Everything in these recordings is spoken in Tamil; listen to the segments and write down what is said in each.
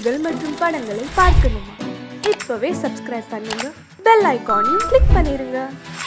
நிகழ்ச்சிகள் மற்றும் படங்களை பார்க்கணுமா இப்பவே சப்ஸ்கிரைப் பண்ணுங்க பெல் ஐகானையும் கிளிக் பண்ணிருங்க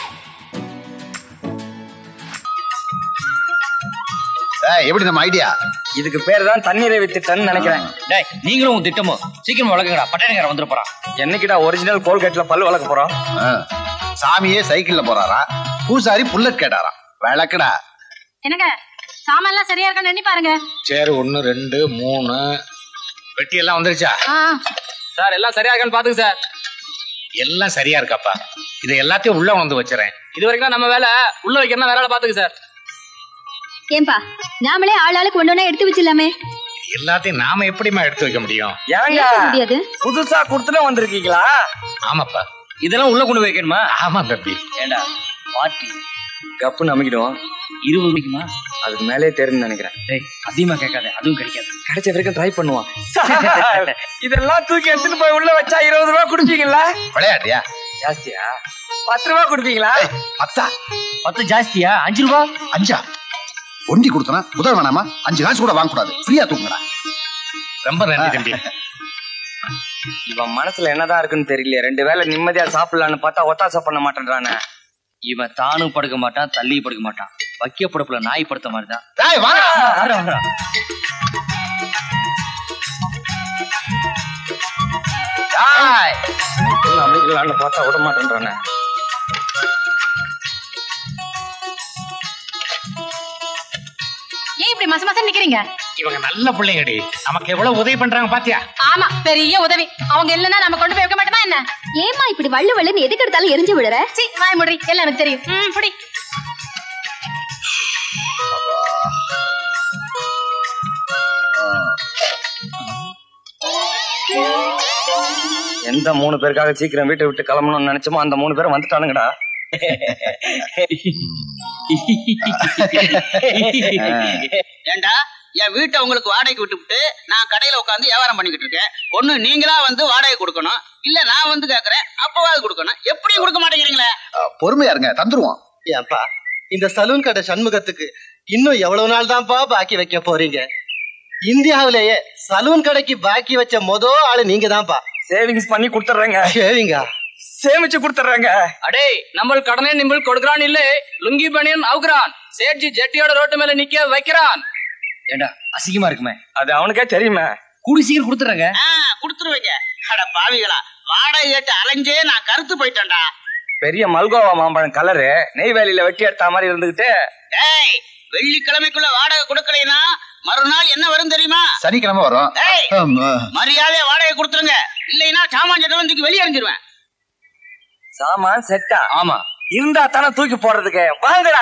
ஏய், எப்படி நம்ம ஐடியா இதுக்கு பேர் தான் தண்ணீரை வித்துட்டேன்னு நினைக்கிறேன் டேய் நீங்களும் உங்க திட்டமும் சீக்கிரம் வளர்க்குங்கடா பட்டணக்காரன் வந்துட போறான் என்னைக்குடா ஒரிஜினல் கோல்கேட்ல பல் வளர்க்க போறோம் சாமியே சைக்கிள்ல போறாரா பூசாரி புல்லட் கேட்டாரா விளக்குடா என்னங்க சாமான்லாம் சரியா இருக்கான்னு எண்ணி பாருங்க சரி ஒன்னு ரெண்டு மூணு பெட்டி எல்லாம் வந்துருச்சா ஆ, சார் எல்லாம் சரியா இருக்கான்னு பாத்துங்க சார் எல்லாம் சரியா இருக்காப்பா இதை எல்லாத்தையும் உள்ள வந்து வச்சுறேன் இது வரைக்கும் நம்ம வேலை உள்ள வைக்கிறதா வேற வேலை பாத்துங்க சார் ஏன்பா நாமளே ஆள் ஆளுக்கு ஒண்ணு ஒண்ணா எடுத்து வச்சிடலாமே எல்லாத்தையும் நாம எப்படிம்மா எடுத்து வைக்க முடியும் ஏங்க முடியாது புதுசா கொடுத்துட்டு வந்திருக்கீங்களா ஆமாப்பா இதெல்லாம் உள்ள கொண்டு போய் வைக்கணுமா ஆமா தம்பி ஏண்டா பாட்டி கப்பு நம்பிக்கிடுவோம் இருபது மணிக்குமா அதுக்கு மேலே தெரியும்னு நினைக்கிறேன் டேய் அதிகமா கேட்காத அதுவும் கிடைக்காது கிடைச்ச வரைக்கும் ட்ரை பண்ணுவான் இதெல்லாம் தூக்கி எடுத்துட்டு போய் உள்ள வச்சா இருபது ரூபா கொடுப்பீங்களா விளையாட்டியா ஜாஸ்தியா பத்து ரூபா கொடுப்பீங்களா பத்தா பத்து ஜாஸ்தியா அஞ்சு ரூபா அஞ்சா ஒண்டி கொடுத்தனா முதல் வேணாமா அஞ்சு காசு கூட வாங்க கூடாது ஃப்ரீயா தூங்குடா ரொம்ப நன்றி தம்பி இவன் மனசுல என்னதான் இருக்குன்னு தெரியல ரெண்டு வேளை நிம்மதியா சாப்பிடலான்னு பார்த்தா ஒத்தாசை பண்ண மாட்டேன்றானே இவன் தானும் படுக்க மாட்டான் தள்ளி படுக்க மாட்டான் வக்கிய படுப்புல நாய் படுத்த மாதிரி தான் டேய் வாங்க டேய் நம்பிக்கலான்னு பார்த்தா விட மாட்டேன்றானே ஏன் இப்படி மச மசம் நிக்கிறீங்க இவங்க நல்ல பிள்ளைங்கடி நமக்கு எவ்வளவு உதவி பண்றாங்க பாத்தியா ஆமா பெரிய உதவி அவங்க இல்லைன்னா நம்ம கொண்டு போய் வைக்க மாட்டோமா என்ன ஏமா இப்படி வள்ளு வள்ளுன்னு எதுக்கு எடுத்தாலும் எரிஞ்சு விடுற சி வாய் முடி எல்லாம் எனக்கு தெரியும் ம் புடி எந்த மூணு பேருக்காக சீக்கிரம் வீட்டை விட்டு கிளம்பணும்னு நினைச்சோமோ அந்த மூணு பேரும் வந்துட்டானுங்கடா ஏண்டா என் வீட்டை உங்களுக்கு வாடகைக்கு விட்டுவிட்டு நான் கடையில உட்காந்து வியாபாரம் பண்ணிக்கிட்டு இருக்கேன் ஒண்ணு நீங்களா வந்து வாடகை கொடுக்கணும் இல்ல நான் வந்து கேக்குறேன் அப்பவாது கொடுக்கணும் எப்படியும் கொடுக்க மாட்டேங்கிறீங்களே பொறுமையா இருங்க தந்துருவோம் ஏன்பா இந்த சலூன் கடை சண்முகத்துக்கு இன்னும் எவ்வளவு நாள் தான்ப்பா பாக்கி வைக்க போறீங்க இந்தியாவிலேயே சலூன் கடைக்கு பாக்கி வச்ச மொத ஆளு நீங்க தான்ப்பா சேவிங்ஸ் பண்ணி கொடுத்துட்றேங்க சரிங்க சேமிச்சு கொடுத்துட்றேங்க அடே நம்ம கடனே நிம்பல் கொடுக்கறான் இல்ல லுங்கி பனியன் அவுக்குறான் சேட்ஜி ஜெட்டியோட ரோட்டு மேல நிக்க வைக்கிறான் ஏண்டா அசிங்கமா இருக்குமே அது அவனுக்கே தெரியுமே கூடி சீக்கிரம் கொடுத்துறங்க ஆ, கொடுத்துருவீங்க அட பாவிகளா வாடகை கேட்டு அலைஞ்சே நான் கருத்து போயிட்டேன்டா பெரிய மல்கோவா மாம்பழம் கலரு நெய்வேலியில வெட்டி எடுத்த மாதிரி இருந்துகிட்டு டேய் வெள்ளிக்கிழமைக்குள்ள வாடகை கொடுக்கலைன்னா மறுநாள் என்ன வரும் தெரியுமா சனிக்கிழமை வரும் டேய் ஆமா. மரியாதையா வாடகை கொடுத்துருங்க இல்லைன்னா சாமான் சட்டம் வந்து வெளியே எறிஞ்சிருவேன் சாமான் செட்டா ஆமா இருந்தா தானே தூக்கி போடுறதுக்கு வாங்கடா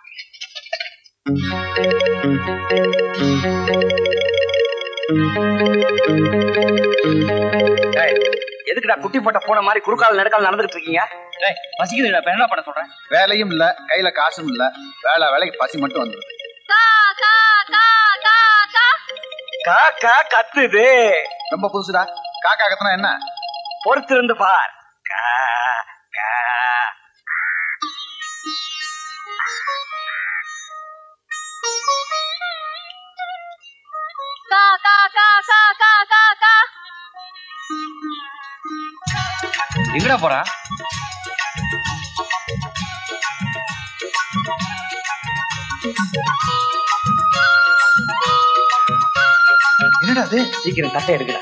ஏய், எதுக்குடா குட்டி போட்ட பூனை மாதிரி குறுக்கால் நெடுக்கால் நடந்துட்டு இருக்கீங்க டேய் பசிக்குதுடா இப்ப என்ன பண்ண சொல்றேன் வேலையும் இல்ல கையில காசும் இல்ல வேலை வேலைக்கு பசி மட்டும் வந்துடும் கா கா கா கா கா காக்கா கத்துது ரொம்ப புதுசுடா காக்கா கத்துனா என்ன பொறுத்து இருந்து பார் கா, கா. கா கா கா கா கா கா கா எங்கடா போறான் என்னடா அது சீக்கிரம் தட்டை எடுக்கடா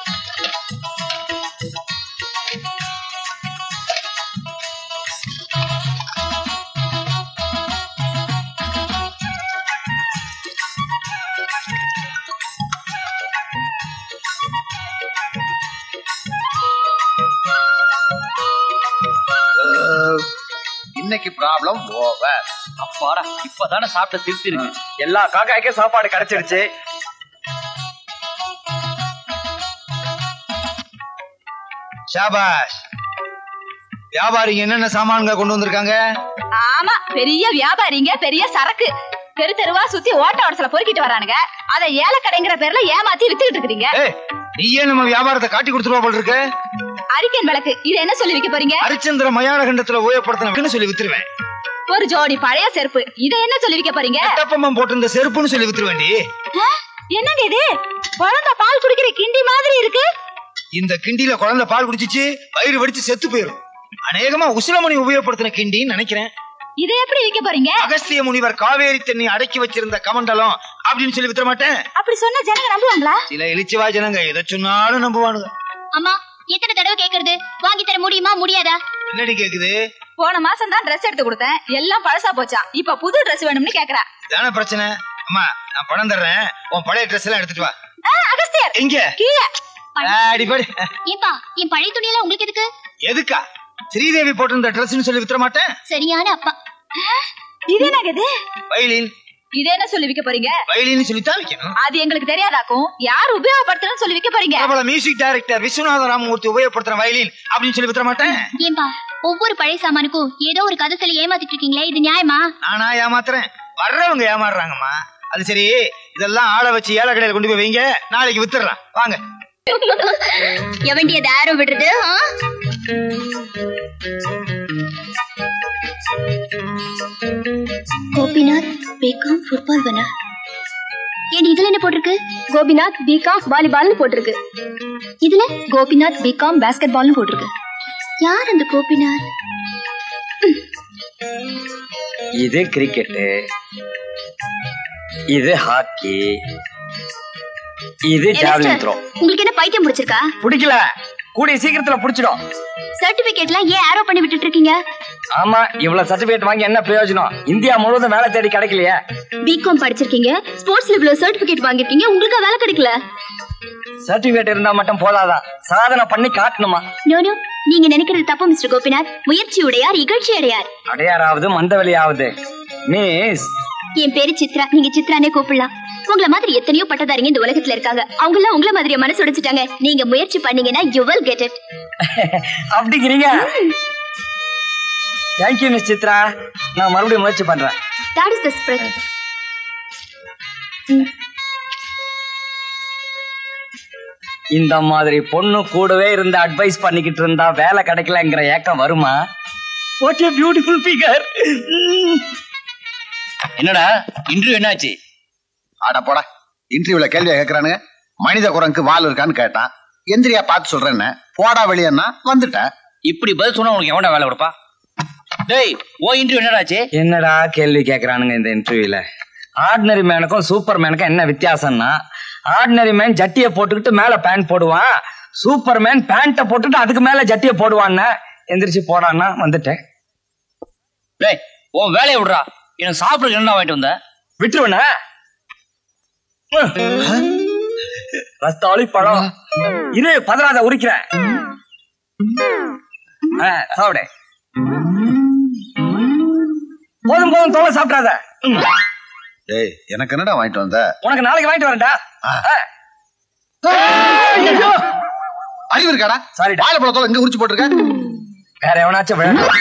இன்னைக்கு ப்ராப்ளம் ஓவர் அப்பாடா இப்பதானே சாப்பிட்ட திருப்தி இருக்கு எல்லா காக்காய்க்கும் சாப்பாடு கிடைச்சிடுச்சு ஷாபாஷ் வியாபாரிங்க என்னென்ன சாமான்கள் கொண்டு வந்திருக்காங்க ஆமா பெரிய வியாபாரிங்க பெரிய சரக்கு தெரு தெருவா சுத்தி ஓட்ட ஓடத்துல பொறுக்கிட்டு வரானுங்க அத ஏலக்கடைங்கிற பேர்ல ஏமாத்தி வித்துக்கிட்டு இருக்கீங்க ஏய் நீயே நம்ம வியாபாரத்தை காட்டி கொடுத்துருவா போல இருக்கு அரிக்கன் விளக்கு இது என்ன சொல்லி விக்க போறீங்க ஹரிச்சந்திர மயான கண்டத்துல உபயோகப்படுத்தின சொல்லி வித்துருவேன் ஒரு ஜோடி பழைய செருப்பு இத என்ன சொல்லி விக்க போறீங்க கட்டப்பம்மன் போட்டிருந்த செருப்புன்னு சொல்லி வித்துருவேண்டி ஆ, என்னங்க இது குழந்தை பால் குடிக்கிற கிண்டி மாதிரி இருக்கு இந்த கிண்டியில குழந்தை பால் குடிச்சிச்சு வயிறு வெடிச்சு செத்து போயிரும் அநேகமா உசிலமணி உபயோகப்படுத்தின கிண்டின்னு நினைக்கிறேன் இதை எப்படி விற்க போறீங்க அகஸ்திய முனிவர் காவேரி தண்ணி அடக்கி வச்சிருந்த கமண்டலம் அப்படின்னு சொல்லி வித்துற மாட்டேன் அப்படி சொன்னா ஜனங்க நம்புவாங்களா சில இழிச்சுவா ஜனங்க எதை சொன்னாலும் நம்புவானுங்க அம்மா எத்தனை தடவை கேக்குறது வாங்கி தர முடியுமா முடியாதா என்னடி கேக்குது போன மாசம் தான் ட்ரெஸ் எடுத்து கொடுத்தேன் எல்லாம் பழசா போச்சான் இப்ப புது ட்ரெஸ் வேணும்னு கேக்குறா தானே பிரச்சனை அம்மா நான் பணம் தர்றேன் உன் பழைய ட்ரெஸ் எல்லாம் எடுத்துட்டு வா ஆ, அகஸ்தியர் எங்க கீழே அடிப்படி ஏப்பா என் பழைய துணியெல்லாம் உங்களுக்கு எதுக்கு எதுக்கா ஸ்ரீதேவி போட்டிருந்த ட்ரெஸ்னு சொல்லி வித்துற மாட்டேன் சரியான அப்பா இது என்னங்க இது வயலின் இது என்ன சொல்லி விற்க போறீங்க வயலின் சொல்லி தான் வைக்கணும் அது எங்களுக்கு தெரியாதாக்கும் யார் உபயோகப்படுத்தணும்னு சொல்லி விற்க போறீங்க பிரபல மியூசிக் டைரக்டர் விஸ்வநாத ராமமூர்த்தி உபயோகப்படுத்துற வயலின் அப்படின்னு சொல்லி வித்துற மாட்டேன் ஏன்பா ஒவ்வொரு பழைய சாமானுக்கும் ஏதோ ஒரு கதை சொல்லி ஏமாத்திட்டு இருக்கீங்களே இது நியாயமா நானா ஏமாத்துறேன் வர்றவங்க ஏமாறுறாங்கம்மா அது சரி இதெல்லாம் ஆளை வச்சு ஏழை கடையில கொண்டு போய் வைங்க நாளைக்கு வித்துறலாம் வாங்க எவண்டியது ஆரோ விடுறது ஆ? கோபிநாத் பிகாம் ஃபுட்பால் வினர் ஏன் இதுல என்ன போட்டிருக்கு கோபிநாத் பிகாம் வாலிபால்னு போட்டிருக்கு இதுல கோபிநாத் பிகாம் பாஸ்கெட் பால்னு போட்டிருக்கு யார் அந்த கோபிநாத் இது கிரிக்கெட்டு இது ஹாக்கி இது ஜாவ்லின் த்ரோ உங்களுக்கு என்ன பைத்தியம் பிடிச்சிருக்கா பிடிக்கல கூடிய சீக்கிரத்துல பிடிச்சிடும் சர்டிபிகேட்லாம் ஏன் ஆரோ பண்ணி விட்டுட்டு இருக்கீங்க ஆமா இவ்வளவு சர்டிபிகேட் வாங்கி என்ன பிரயோஜனம் இந்தியா முழுவதும் வேலை தேடி கிடைக்கலையே பிகாம் படிச்சிருக்கீங்க ஸ்போர்ட்ஸ்ல இவ்வளவு சர்டிபிகேட் வாங்கிருக்கீங்க உங்களுக்கு வேலை கிடைக்கல சர்டிபிகேட் இருந்தா மட்டும் போதாதான் சாதனை பண்ணி காட்டணுமா நோ நோ நீங்க நினைக்கிறது தப்பு மிஸ்டர் கோபிநாத் முயற்சி உடையார் இகழ்ச்சி அடையார் அடையாராவது மந்தவெளியாவது மிஸ் என் பேரு சித்ரா நீங்க சித்ரானே கூப்பிடலாம் உங்கள மாதிரி எத்தனையோ பட்டதாரிங்க இந்த உலகத்துல இருக்காங்க அவங்க எல்லாம் உங்கள மாதிரி மனசு உடைச்சிட்டாங்க நீங்க முயற்சி பண்ணீங்கன்னா யூ வில் கெட் இட் அப்படிங்கிறீங்க தேங்க்யூ மிஸ் சித்ரா நான் மறுபடியும் முயற்சி பண்றேன் தட் இஸ் த ஸ்பிரிட் இந்த மாதிரி பொண்ணு கூடவே இருந்து அட்வைஸ் பண்ணிக்கிட்டு இருந்தா வேலை கிடைக்கலங்கிற ஏக்கம் வருமா வாட் ஏ பியூட்டிஃபுல் ஃபிகர் என்னடா இன்டர்வியூ என்னாச்சு அட போடா இன்டர்வியூல கேள்வியா கேக்குறானுங்க மனித குரங்குக்கு வால் இருக்கான்னு கேட்டான் எந்திரியா பார்த்து சொல்றேன்னு போடா வெளியன்னா வந்துட்டேன் இப்படி பதில் சொன்னா உனக்கு எவன்டா வேலை கொடுப்பா டேய் ஓ இன்டர்வியூ என்னடாச்சு என்னடா கேள்வி கேக்குறானுங்க இந்த இன்டர்வியூல ஆர்டினரி மேனுக்கும் சூப்பர் மேனுக்கும் என்ன வித்தியாசம்னா ஆர்டினரி மேன் ஜட்டியை போட்டுக்கிட்டு மேல பேண்ட் போடுவான் சூப்பர் மேன் பேண்ட்டை போட்டுட்டு அதுக்கு மேல ஜட்டியை போடுவான்னு எந்திரிச்சு போடான்னா வந்துட்டேன் டேய் உன் வேலையை விடுறா எனக்கு சாப்பிட என்ன வாங்கிட்டு வந்த விட்டுருவனா ரஸ்தாளி பழம் இரு பதறாத உரிக்கிறேன் ஆ, சாப்பிடு போதும் போதும் தோலை சாப்பிடாத டேய் எனக்கு என்னடா வாங்கிட்டு வந்த உனக்கு நாளைக்கு வாங்கிட்டு வரேன்டா ஆ. அறிவு இருக்காடா சாரிடா. வாழைப்பழத்தோட எங்க உரிச்சு போட்டிருக்க வேற எவனாச்சும் வேணும்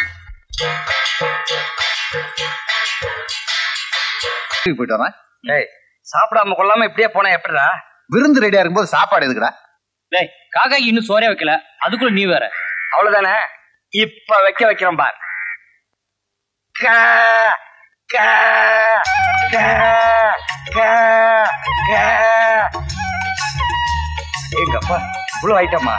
வீட்டுக்கு போயிட்டு வரேன் டேய் சாப்பிடாம கொள்ளாம இப்படியே போனா எப்படிடா விருந்து ரெடியா இருக்கும்போது சாப்பாடு எதுக்குடா டேய் காக்காக்கு இன்னும் சோறே வைக்கல அதுக்குள்ள நீ வேற அவ்வளவுதானே இப்ப வைக்க வைக்கிறோம் பார் கா, கா, கா, கா, கா. எங்கப்பா இவ்வளவு ஐட்டமா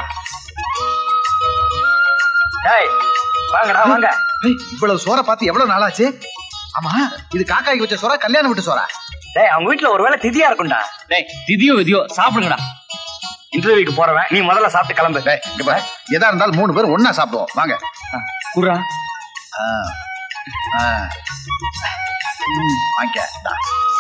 டேய் வாங்கடா வாங்க ஏய், இவ்வளவு சோற பார்த்து எவ்வளவு நாளாச்சு ஆமா இது காக்காய்க்கு வச்ச சோறா கல்யாணம் விட்டு சோறா டேய் அவங்க வீட்டுல ஒருவேளை திதியா இருக்கும்டா டேய் திதியோ விதியோ சாப்பிடுங்கடா இன்டர்வியூக்கு போறவன் நீ முதல்ல சாப்பிட்டு கிளம்பு டேய் இங்க பாரு எதா இருந்தாலும் மூணு பேர் ஒண்ணா சாப்பிடுவோம் வாங்க குடுறா ஆ. ஆ. ம், வாங்கிக்க இந்தா.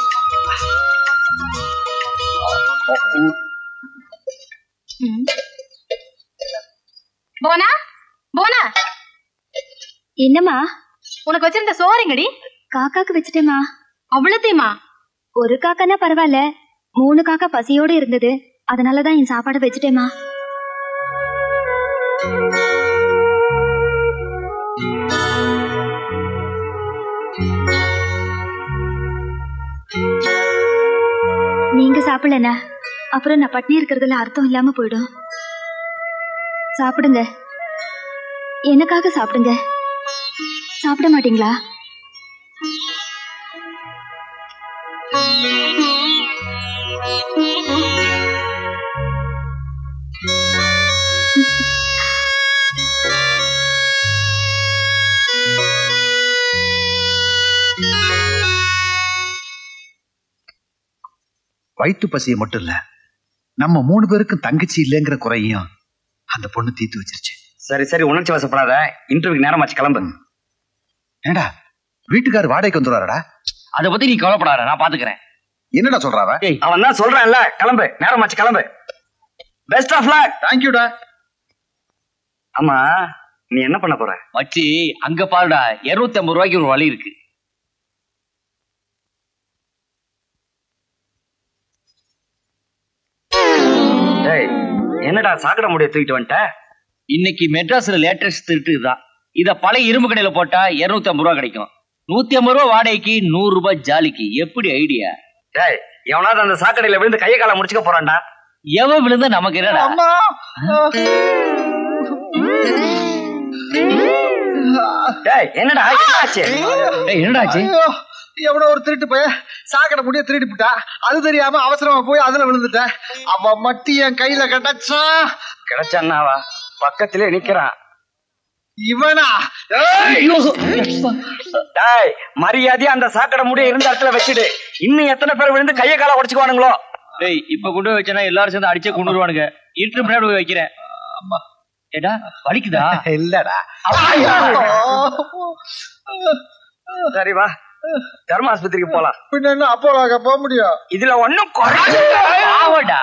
போனா போனா என்னம்மா உனக்கு வச்சிருந்த சோறுங்கடி காக்காக்கு வச்சுட்டேமா அவ்வளோத்தையுமா ஒரு காக்கானா பரவாயில்ல மூணு காக்கா பசியோடு இருந்தது அதனாலதான் என் சாப்பாடை வச்சுட்டேமா நீங்க சாப்பிடலண்ணா அப்புறம் நான் பட்னி இருக்கிறதுல அர்த்தம் இல்லாம போயிடும் சாப்பிடுங்க எனக்காக சாப்பிடுங்க சாப்பிட மாட்டீங்களா வயிற்று பசியை மட்டும் இல்ல நம்ம மூணு பேருக்கும் தங்கச்சி இல்லைங்கிற குறையும் அந்த பொண்ணு தீர்த்து வச்சிருச்சு சரி சரி உணர்ச்சி வசப்படாத இன்டர்வியூக்கு நேரமாச்சு கிளம்பு ஏண்டா வீட்டுக்காரர் வாடகைக்கு வந்துடுவாரடா அதை பத்தி நீ கவலைப்படாத நான் பாத்துக்கிறேன் என்னடா சொல்றாவ அவன் தான் சொல்றான்ல கிளம்பு நேரமாச்சு கிளம்பு பெஸ்ட் ஆஃப் லக் தேங்க்யூடா ஆமா நீ என்ன பண்ண போற மச்சி அங்க பாருடா இருநூத்தி ஐம்பது ரூபாய்க்கு ஒரு வழி இருக்கு டேய் என்னடா சாக்கடை முடிய தூக்கிட்டு வந்துட்ட இன்னைக்கு மெட்ராஸ்ல லேட்டஸ்ட் திருட்டு தான் இத பழைய இரும்பு கடையில போட்டா இருநூத்தி ஐம்பது ரூபா கிடைக்கும் நூத்தி ஐம்பது ரூபா வாடகைக்கு நூறு ரூபாய் ஜாலிக்கு எப்படி ஐடியா டேய் எவனாவது அந்த சாக்கடையில விழுந்து கையை காலை முடிச்சுக்க போறான்டா எவன் விழுந்தா நமக்கு என்னடா டேய் என்னடா என்னாச்சு டேய், என்னடா ஆச்சு ஐயோ, எவனோ ஒரு திருட்டு போய் சாக்கடை முடிய திருடி போட்டா அது தெரியாம அவசரமா போய் அதுல விழுந்துட்டேன் அவன் மட்டி என் கையில கட்டச்சா கிடைச்சான்னாவா பக்கத்திலே நிக்கிறான் இவனா டேய் மரியாதையா அந்த சாக்கடை முடிய இருந்த இடத்துல வச்சுடு இன்னும் எத்தனை பேர் விழுந்து கையை காலை உடைச்சுக்குவானுங்களோ டேய் இப்ப கொண்டு போய் வச்சனா எல்லாரும் சேர்ந்து அடிச்சே கொண்டு வருவானுங்க இருட்டு முன்னாடி போய் வைக்கிறேன் ஏடா வலிக்குதா இல்லடா சரி வா தர்ம ஆஸ்பத்திரிக்கு போலாம் பின்ன என்ன அப்போலாக போக முடியும் இதுல ஒண்ணும் குறை ஆவடா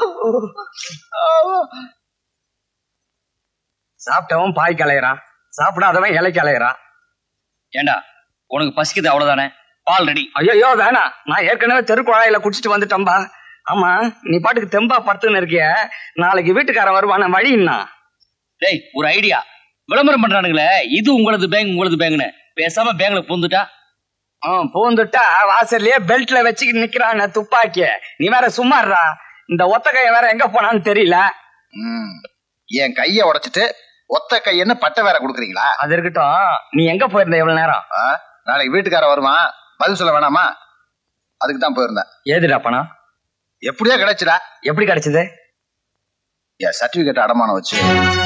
சாப்பிட்டவன் பாய் கலையறான் சாப்பிடாதவன் இலை கலையறான் ஏண்டா உனக்கு பசிக்குது அவ்வளவுதானே பால் ரெடி ஐயோ வேணாம் நான் ஏற்கனவே தெரு குழாயில குடிச்சிட்டு வந்துட்டேன்பா ஆமா நீ பாட்டுக்கு தெம்பா படுத்துன்னு இருக்கிய நாளைக்கு வீட்டுக்காரன் வருவான வழின்னா டேய் ஒரு ஐடியா விளம்பரம் பண்றானுங்களே இது உங்களது பேங்க் உங்களது பேங்க்னு பேசாம பேங்க்ல பூந்துட்டா பூந்துட்டா வாசல்லயே பெல்ட்ல வச்சுக்கிட்டு நிக்கிறான் துப்பாக்கிய நீ வேற சும்மாடுறா இந்த ஒத்த கைய வேற எங்க போனான்னு தெரியல ம். என் கைய உடைச்சிட்டு ஒத்த கையன்னு பட்டை வேற கொடுக்குறீங்களா அது இருக்கட்டும் நீ எங்க போயிருந்த எவ்வளவு நேரம் ஆ? நாளைக்கு வீட்டுக்கார வருவான் பதில் சொல்ல வேணாமா அதுக்கு தான் போயிருந்தேன் ஏதுடா பணம் எப்படியோ கிடைச்சுடா எப்படி கிடைச்சது என் சர்டிபிகேட் அடமானம் வச்சு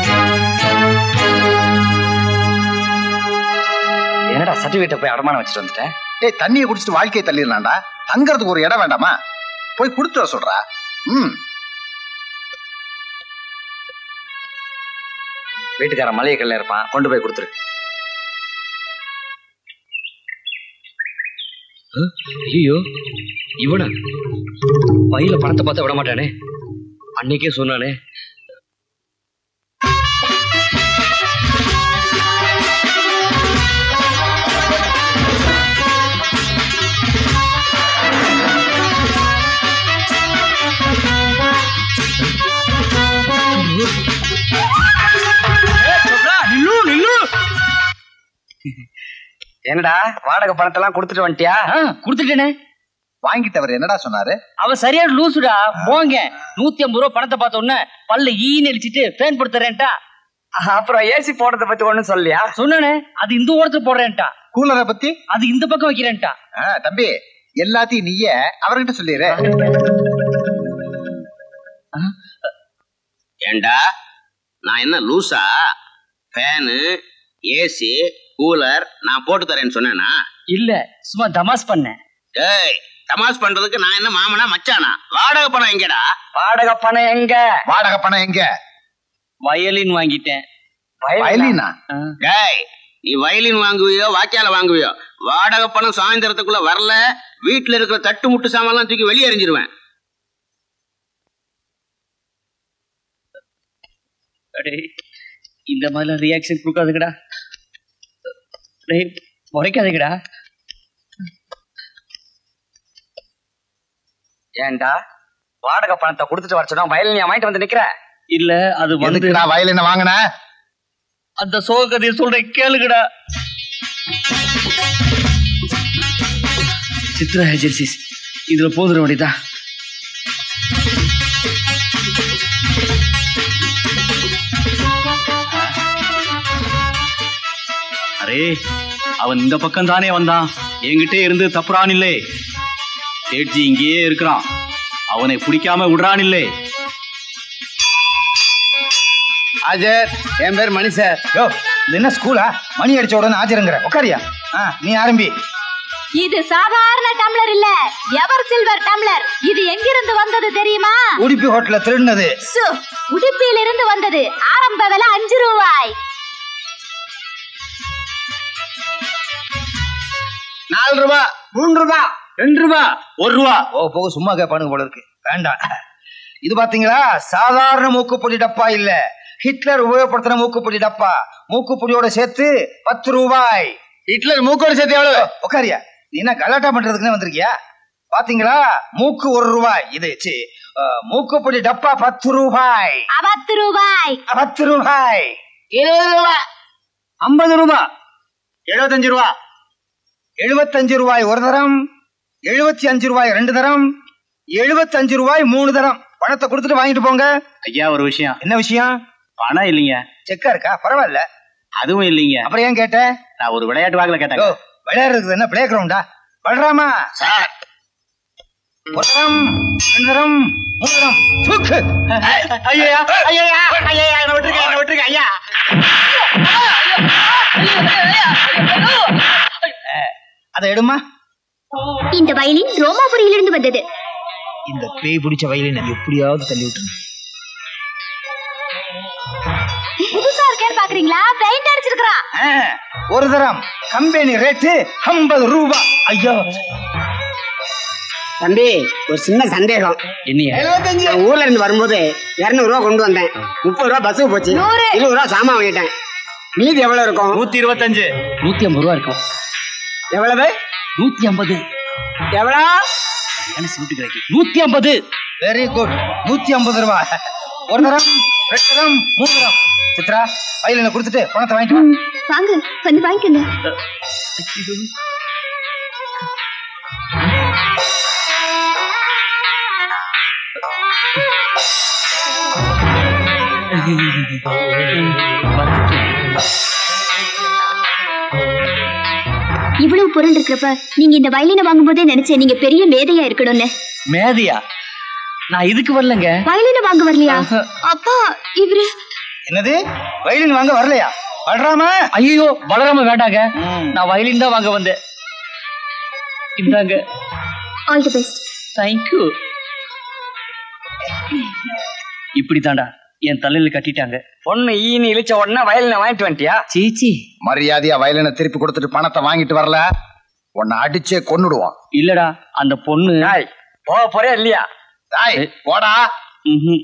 என்னடா சர்டிபிகேட்டை போய் அடமானம் வச்சுட்டு வந்துட்டேன் டேய் தண்ணியை குடிச்சிட்டு வாழ்க்கையை தள்ளிடலாம்டா தங்கறதுக்கு ஒரு இடம் வேண்டாமா போய் கொடுத்து வர சொல்றா ம் வீட்டுக்காரன் மளிகை கல்ல இருப்பான் கொண்டு போய் கொடுத்துரு ஐயோ இவனா பையில பணத்தை பார்த்த விட மாட்டானே அன்னைக்கே சொன்னானே என்னடா வாடகை பணத்தெல்லாம் கொடுத்துட்டு வந்துட்டியா கொடுத்துட்டேனே வாங்கிட்டவர் என்னடா சொன்னாரு அவன் சரியான லூசுடா போங்க நூத்தி ஐம்பது ரூபா பணத்தை பார்த்த உடனே பல்ல ஈன்னு அடிச்சிட்டு ஃபேன் போடுத்துறேன்ட்டா அப்புறம் ஏசி போடுறத பத்தி ஒண்ணும் சொல்லியா சொன்னானே அது இந்த ஓரத்துல போடுறேன்ட்டா கூலரை பத்தி அது இந்த பக்கம் வைக்கிறேன்ட்டா ஆ, தம்பி எல்லாத்தையும் நீயே அவர்கிட்ட சொல்லிடுற ஏண்டா நான் என்ன லூசா ஃபேனு ஏசி கூலர் நான் போட்டு தரேன்னு சொன்னேனா இல்ல சும்மா தமாஸ் பண்ணேன் டேய் தமாஸ் பண்றதுக்கு நான் என்ன மாமனா மச்சானா வாடகை பணம் எங்கடா வாடகை பணம் எங்க வாடகை பணம் எங்க வயலின் வாங்கிட்டேன் வயலினா டேய் நீ வயலின் வாங்குவியோ வாக்கியால வாங்குவியோ வாடகை பணம் சாயந்தரத்துக்குள்ள வரல வீட்டுல இருக்கிற தட்டு முட்டு சாமான்லாம் தூக்கி வெளியே எறிஞ்சிருவேன் டேய் இந்த மாதிரிலாம் ரியாக்ஷன் கொடுக்காதுங்கடா டேய் முறைக்காதீங்கடா ஏன்டா வாடகை பணத்தை கொடுத்துட்டு வர சொன்னா வயலின் வாங்கிட்டு வந்து நிக்கிற இல்ல அது வந்து எதுக்கு நான் வயலின வாங்கினேன் அந்த சோக கதையை சொல்றேன் கேளுங்கடா சித்ரா ஏஜென்சிஸ் இதுல போதுற வேண்டியதா அரே அவன் இந்த பக்கம் தானே வந்தான் என்கிட்டே இருந்து தப்புறான் இல்லே சேட்ஜி இங்கேயே இருக்கிறான் அவனை பிடிக்காம விடுறான் இல்லே ஆஜர் என் பேர் மணி சார் யோ இது என்ன ஸ்கூலா மணி அடிச்ச உடனே ஆஜருங்கிற உட்காரியா ஆ நீ ஆரம்பி இது சாதாரண டம்ளர் இல்ல எவர் சில்வர் டம்ளர் இது எங்கிருந்து வந்தது தெரியுமா உடுப்பி ஹோட்டல்ல திருடினது சு, உடுப்பியில் இருந்து வந்தது ஆரம்ப விலை அஞ்சு ரூபாய் நாலு ரூபா மூணு ரூபா ரெண்டு ரூபா ஒரு ரூபா ஓ போக சும்மா கேட்பானுங்க போல இருக்கு வேண்டாம் இது பாத்தீங்களா சாதாரண மூக்குப்பொடி டப்பா இல்ல ஹிட்லர் உபயோகப்படுத்தின மூக்குப்பொடி டப்பா மூக்குப்பொடியோட சேர்த்து பத்து ரூபாய் ஹிட்லர் மூக்கோடு சேர்த்து எவ்வளவு உட்காரியா நீ என்ன கலாட்டா பண்றதுக்குன்னு வந்திருக்கியா பாத்தீங்களா மூக்கு ஒரு ரூபாய் இது சி, அஹ், மூக்குப்பொடி டப்பா பத்து ரூபாய் பத்து ரூபாய் பத்து ரூபாய் இருபது ரூபா ஐம்பது ரூபாய் எழுபத்தஞ்சு ரூபா எழுபத்தஞ்சு ரூபாய் ஒரு தரம் எழுபத்தி அஞ்சு ரூபாய் ரெண்டு தரம் எழுபத்தஞ்சு ரூபாய் மூணு தரம் பணத்தை கொடுத்துட்டு வாங்கிட்டு போங்க ஐயா ஒரு விஷயம் என்ன விஷயம் பணம் இல்லைங்க செக்கா இருக்கா பரவாயில்ல அதுவும் இல்லைங்க அப்புறம் ஏன் கேட்ட நான் ஒரு விளையாட்டு வாக்குல ஓ கேட்டேன் விளையாடுறது என்ன பிளே கிரவுண்டா பல்ராமா சார் ஒரு தரம் ரெண்டு தரம் மூணு தரம் தூக்கு ஐயா ஐயா ஐயா என்ன விட்டுருங்க என்ன விட்டுருங்க ஐயா அதை எடுமா இந்த வயலின் ரோமாபுரியிலிருந்து வந்தது இந்த பேய் பிடிச்ச வயலின் எப்படியாவது தள்ளி விட்டுருங்க புதுசா இருக்கேன்னு பாக்குறீங்களா பெயிண்ட் அடிச்சிருக்கான் ஆ, ஒரு தரம் கம்பெனி ரேட்டு ஐம்பது ரூபாய் ஐயோ தம்பி ஒரு சின்ன சந்தேகம் நான் ஊர்ல இருந்து வரும்போது இருநூறு ரூபா கொண்டு வந்தேன் முப்பது ரூபா பஸ்ஸுக்கு போச்சு நூறு. இருபது ரூபா சாமான் வாங்கிட்டேன் மீதி எவ்வளவு இருக்கும் நூத்தி இருபத்தஞ்சு நூத்தி ஐம்பது ரூபா இருக்கும் எவ்வளவு நூத்தி ஐம்பது எவ்வளவு என்ன சூட்டு கிடைக்கும் நூத்தி ஐம்பது வெரி குட் நூத்தி ஐம்பது ரூபாய் ஒரு தரம் ரெண்டு தரம் மூணு தரம் சித்ரா வயலினை கொடுத்துட்டு பணத்தை வாங்கிட்டு வா வாங்க வந்து வாங்கிக்கோங்க இவ்வளவு பொருள் இருக்கிறப்ப நீங்க இந்த வயலினை வாங்கும்போதே நினைச்சேன் நீங்க பெரிய மேதையா இருக்கணும்னு மேதையா நான் இதுக்கு வரலங்க வயலினை வாங்க வரலையா அப்பா இவரு என்னது வயலின் வாங்க வரலையா பல்ராமா ஐயோ வளராம வேண்டாங்க நான் வயலின் தான் வாங்க வந்தேன் இந்தாங்க ஆல் தி பெஸ்ட் தேங்க்யூ இப்படி தாண்டா என் தலையில கட்டிட்டாங்க பொண்ணு ஈனி இழிச்ச உடனே வயலின வாங்கிட்டு வந்துட்டியா சீச்சி மரியாதையா வயலினை திருப்பி கொடுத்துட்டு பணத்தை வாங்கிட்டு வரல உன்னை அடிச்சே கொன்னுடுவான் இல்லடா அந்த பொண்ணு போக போறே இல்லையா தாய் போடா ம்ஹும்.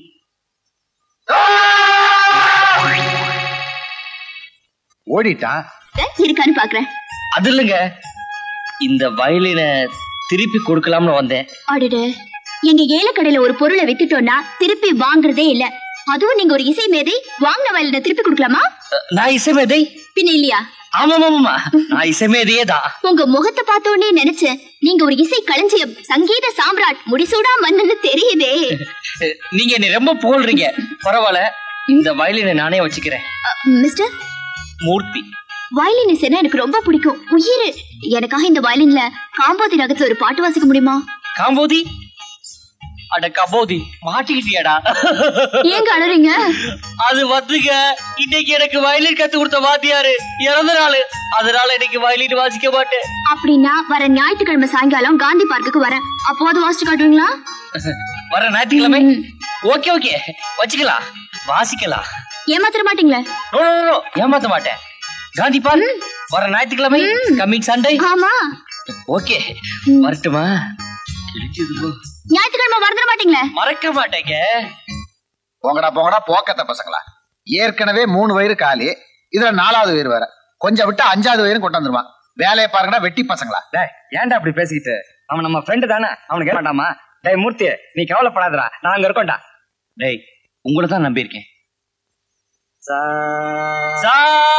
ஓடிட்டான் இருக்கான்னு பாக்குறேன் அது இல்லைங்க இந்த வயலினை திருப்பி கொடுக்கலாம்னு வந்தேன் அடடு எங்க ஏலக்கடையில ஒரு பொருளை வித்துட்டோம்னா திருப்பி வாங்குறதே இல்ல அதுவும் நீங்க ஒரு இசை மேதை வாங்கின வயலின திருப்பி கொடுக்கலாமா அஹ், நான் இசைமேதை பின்ன இல்லையா ஆமா ஆமா நான் இசைமேதையே தான் உங்க முகத்தை பார்த்த உடனே நினைச்சேன் நீங்க ஒரு இசை களஞ்சியம் சங்கீத சாம்ராட் முடிசூடா மன்னன்னு தெரியுதே அஹ், நீங்க என்னை ரொம்ப புகழ்றீங்க பரவாயில்ல இந்த வயலினை நானே வச்சுக்கிறேன் அ, மிஸ்டர் மூர்த்தி வயலின் இசைனா எனக்கு ரொம்ப பிடிக்கும் உயிர் எனக்காக இந்த வயலின்ல காம்போதி ரகத்துல ஒரு பாட்டு வாசிக்க முடியுமா காம்போதி அட கபோதி மாட்டிக்கிட்டியாடா ஏங்க அழறீங்க அது வந்துங்க இன்னைக்கு எனக்கு வயலின் கத்து கொடுத்த வாத்தியாரு இறந்த நாள் அதனால இன்னைக்கு வயலின் வாசிக்க மாட்டேன் அப்படின்னா வர ஞாயிற்றுக்கிழமை சாயங்காலம் காந்தி பார்க்குக்கு வரேன் அப்போது வாசிச்சு காட்டுவீங்களா வர ஞாயிற்றுக்கிழமை ஓகே ஓகே வச்சுக்கலாம் வாசிக்கலாம் ஏமாத்திர மாட்டீங்களே நோ, நோ, நோ, ஏமாத்த மாட்டேன் காந்தி பார்க் வர ஞாயிற்றுக்கிழமை கம்மிங் சண்டே ஆமா ஓகே வரட்டுமா இழுக்குது போ. ஞாயிற்றுக்கிழமை மறந்துட மாட்டீங்களே மறக்க மாட்டேங்க போங்கடா போங்கடா போக்கத்த பசங்களா ஏற்கனவே மூணு வயிறு காலி இதுல நாலாவது வயிறு வேற கொஞ்சம் விட்டு அஞ்சாவது வயிறு கொண்டு வந்துருவான் வேலையை பாருங்கடா வெட்டி பசங்களா டேய் ஏன்டா அப்படி பேசிக்கிட்டு அவன் நம்ம ஃப்ரெண்டு தானே அவனுக்கு ஏன் வேண்டாமா டேய் மூர்த்தி நீ கவலைப்படாதடா நான் அங்க இருக்கோம்டா டேய் உங்களை தான் நம்பியிருக்கேன் சா சா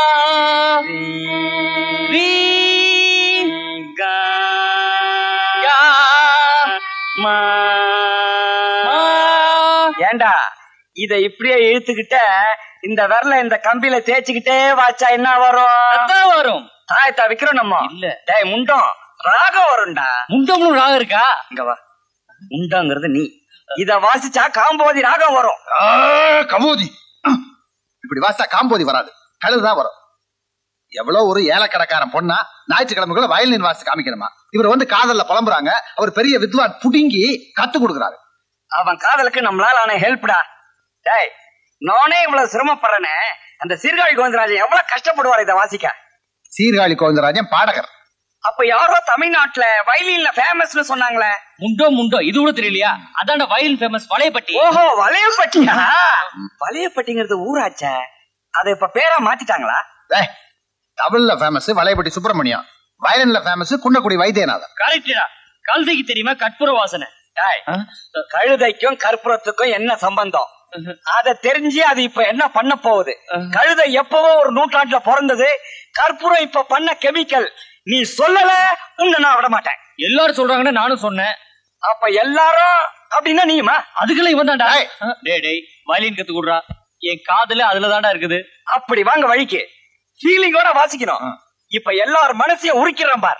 ரீ கா யா மா மா. ஏன்டா இத இப்படியே இழுத்துக்கிட்ட இந்த விரல இந்த கம்பியில தேய்ச்சிக்கிட்டே வாச்சா என்ன வரும் அதான் வரும் தாயத்தா விக்கிறோம் நம்ம இல்ல டேய் முண்டம் ராகம் வரும்டா முண்டம்னு ராகம் இருக்கா இங்க வா முண்டங்கிறது நீ இத வாசிச்சா காம்போதி ராகம் வரும் கபூதி இப்படி வாசா காம்போதி வராது கழுதுதான் வரும் எவ்வளவு ஒரு ஏலக்கடைக்காரன் பொண்ணா ஞாயிற்றுக்கிழமைக்குள்ள வயலின் வாசி காமிக்கணுமா இவர் வந்து காதல்ல புலம்புறாங்க அவர் பெரிய வித்வான் புடுங்கி கத்து கொடுக்குறாரு அவன் காதலுக்கு நம்மளால ஆன ஹெல்ப்டா டேய் நானே இவ்வளவு சிரமப்படுறேனே அந்த சீர்காழி கோவிந்தராஜன் எவ்வளவு கஷ்டப்படுவார் இதை வாசிக்க சீர்காழி கோவிந்தராஜன் பாடகர் அப்ப யாரோ தமிழ்நாட்டுல வயலின்ல ஃபேமஸ்னு சொன்னாங்களே முண்டோ முண்டோ இது கூட தெரியலையா அதான்டா வயலின் ஃபேமஸ் வளையப்பட்டி ஓஹோ வளையப்பட்டியா வளையப்பட்டிங்கிறது ஊராச்சே அதை இப்ப பேரா மாத்திட்டாங்களா டேய், தமிழ்ல ஃபேமஸ் வளையப்பட்டி சுப்பிரமணியம் வயலின்ல ஃபேமஸ் குன்னக்குடி வைத்தியநாதன் கரெக்டா கழுதைக்கு தெரியுமா கற்பூர வாசனை டேய், கழுதைக்கும் கற்பூரத்துக்கும் என்ன சம்பந்தம் அத தெரிஞ்சு அது இப்ப என்ன பண்ண போகுது கழுதை எப்பவோ ஒரு நூற்றாண்டுல பிறந்தது கற்பூரம் இப்ப பண்ண கெமிக்கல் நீ சொல்லல உன்னை நான் விட மாட்டேன் எல்லாரும் சொல்றாங்கன்னு நானும் சொன்னேன் அப்ப எல்லாரும் அப்படின்னா நீயுமா அதுக்கெல்லாம் இவன் தான்டா டேய் டேய் வயலின் கத்து கொடுறா என் காதுல அதுல தான்டா இருக்குது அப்படி வாங்க வழிக்கு ஃபீலிங்கோட வாசிக்கணும் இப்ப எல்லார் மனசையும் உரிக்கிறேன் பார்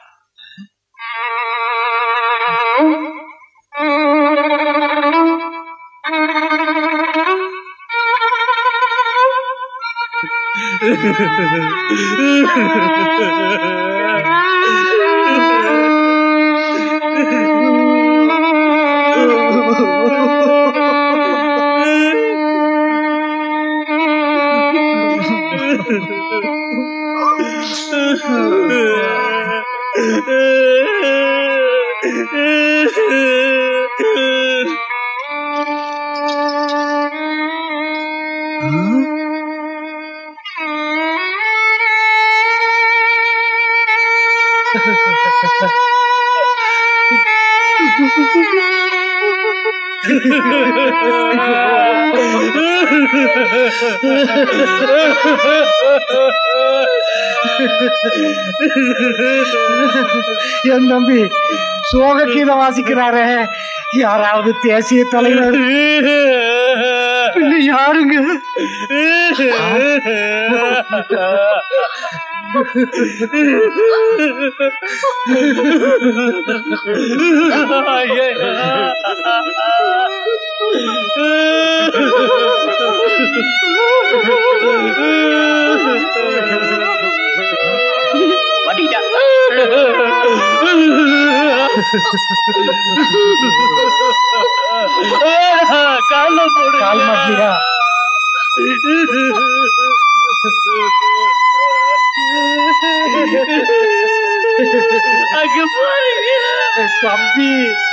என் தம்பி சோக கீதம் வாசிக்கிறாரே யாராவது தேசிய தலைவர் பின்ன யாருங்க கால போடு கால் மாட்டியா அங்க பாருங்க தம்பி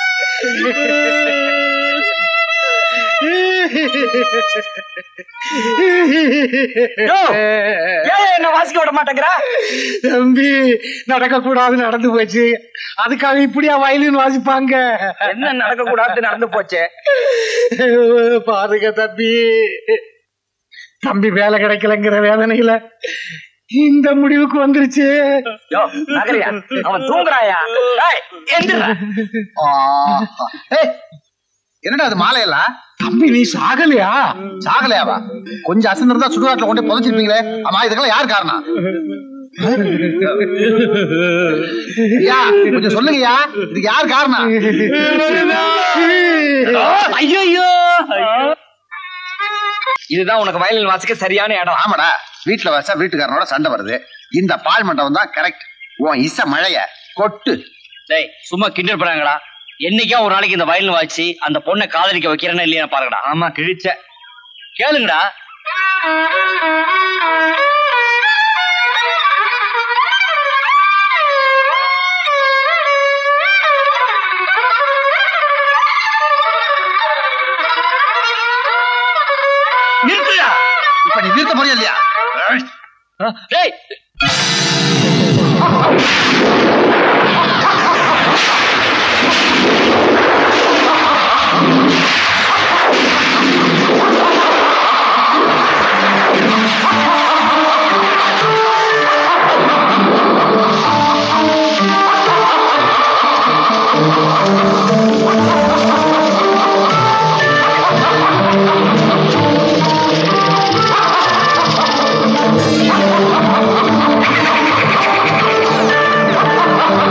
யோ, ஏன் என்ன வாசிக்க விட மாட்டேங்கிற தம்பி நடக்க கூடாது நடந்து போச்சு அதுக்காக இப்படியா வயலின் வாசிப்பாங்க என்ன நடக்க கூடாது நடந்து போச்சு பாருங்க தம்பி தம்பி வேலை கிடைக்கலங்கிற வேதனையில இந்த முடிவுக்கு வந்துருச்சு யோ, நகரியா அவன் தூங்குறாயா டேய், எந்திரா. ஆஹா. ஏய், என்னடா அது மாலையெல்லாம் தம்பி நீ சாகலையா சாகலையாவா கொஞ்சம் அசந்திருந்தா சுடுகாட்டுல கொண்டு போய் புதைச்சிருப்பீங்களே ஆமா இதுக்கெல்லாம் யார் காரணம் ஐயா கொஞ்சம் சொல்லுங்கய்யா இதுக்கு யார் காரணம் ஐயோ இதுதான் உனக்கு வயலின் வாசிக்க சரியான இடம் ஆமாடா வீட்டுல வச்சா வீட்டுக்காரனோட சண்டை வருது இந்த பால் மண்டபம் தான் கரெக்ட் உன் இச மழைய கொட்டு டேய் சும்மா கிண்டல் பண்ணாங்கடா என்னைக்கா ஒரு நாளைக்கு இந்த வயலின் வாய்ச்சி அந்த பொண்ணை காதலிக்க வைக்கிறேன்னு இல்லையா பாருங்கடா ஆமா கிழிச்ச கேளுங்கடா நிறுத்துடா இப்ப நீ நிறுத்த முடியும் இல்லையா டேய் ஆ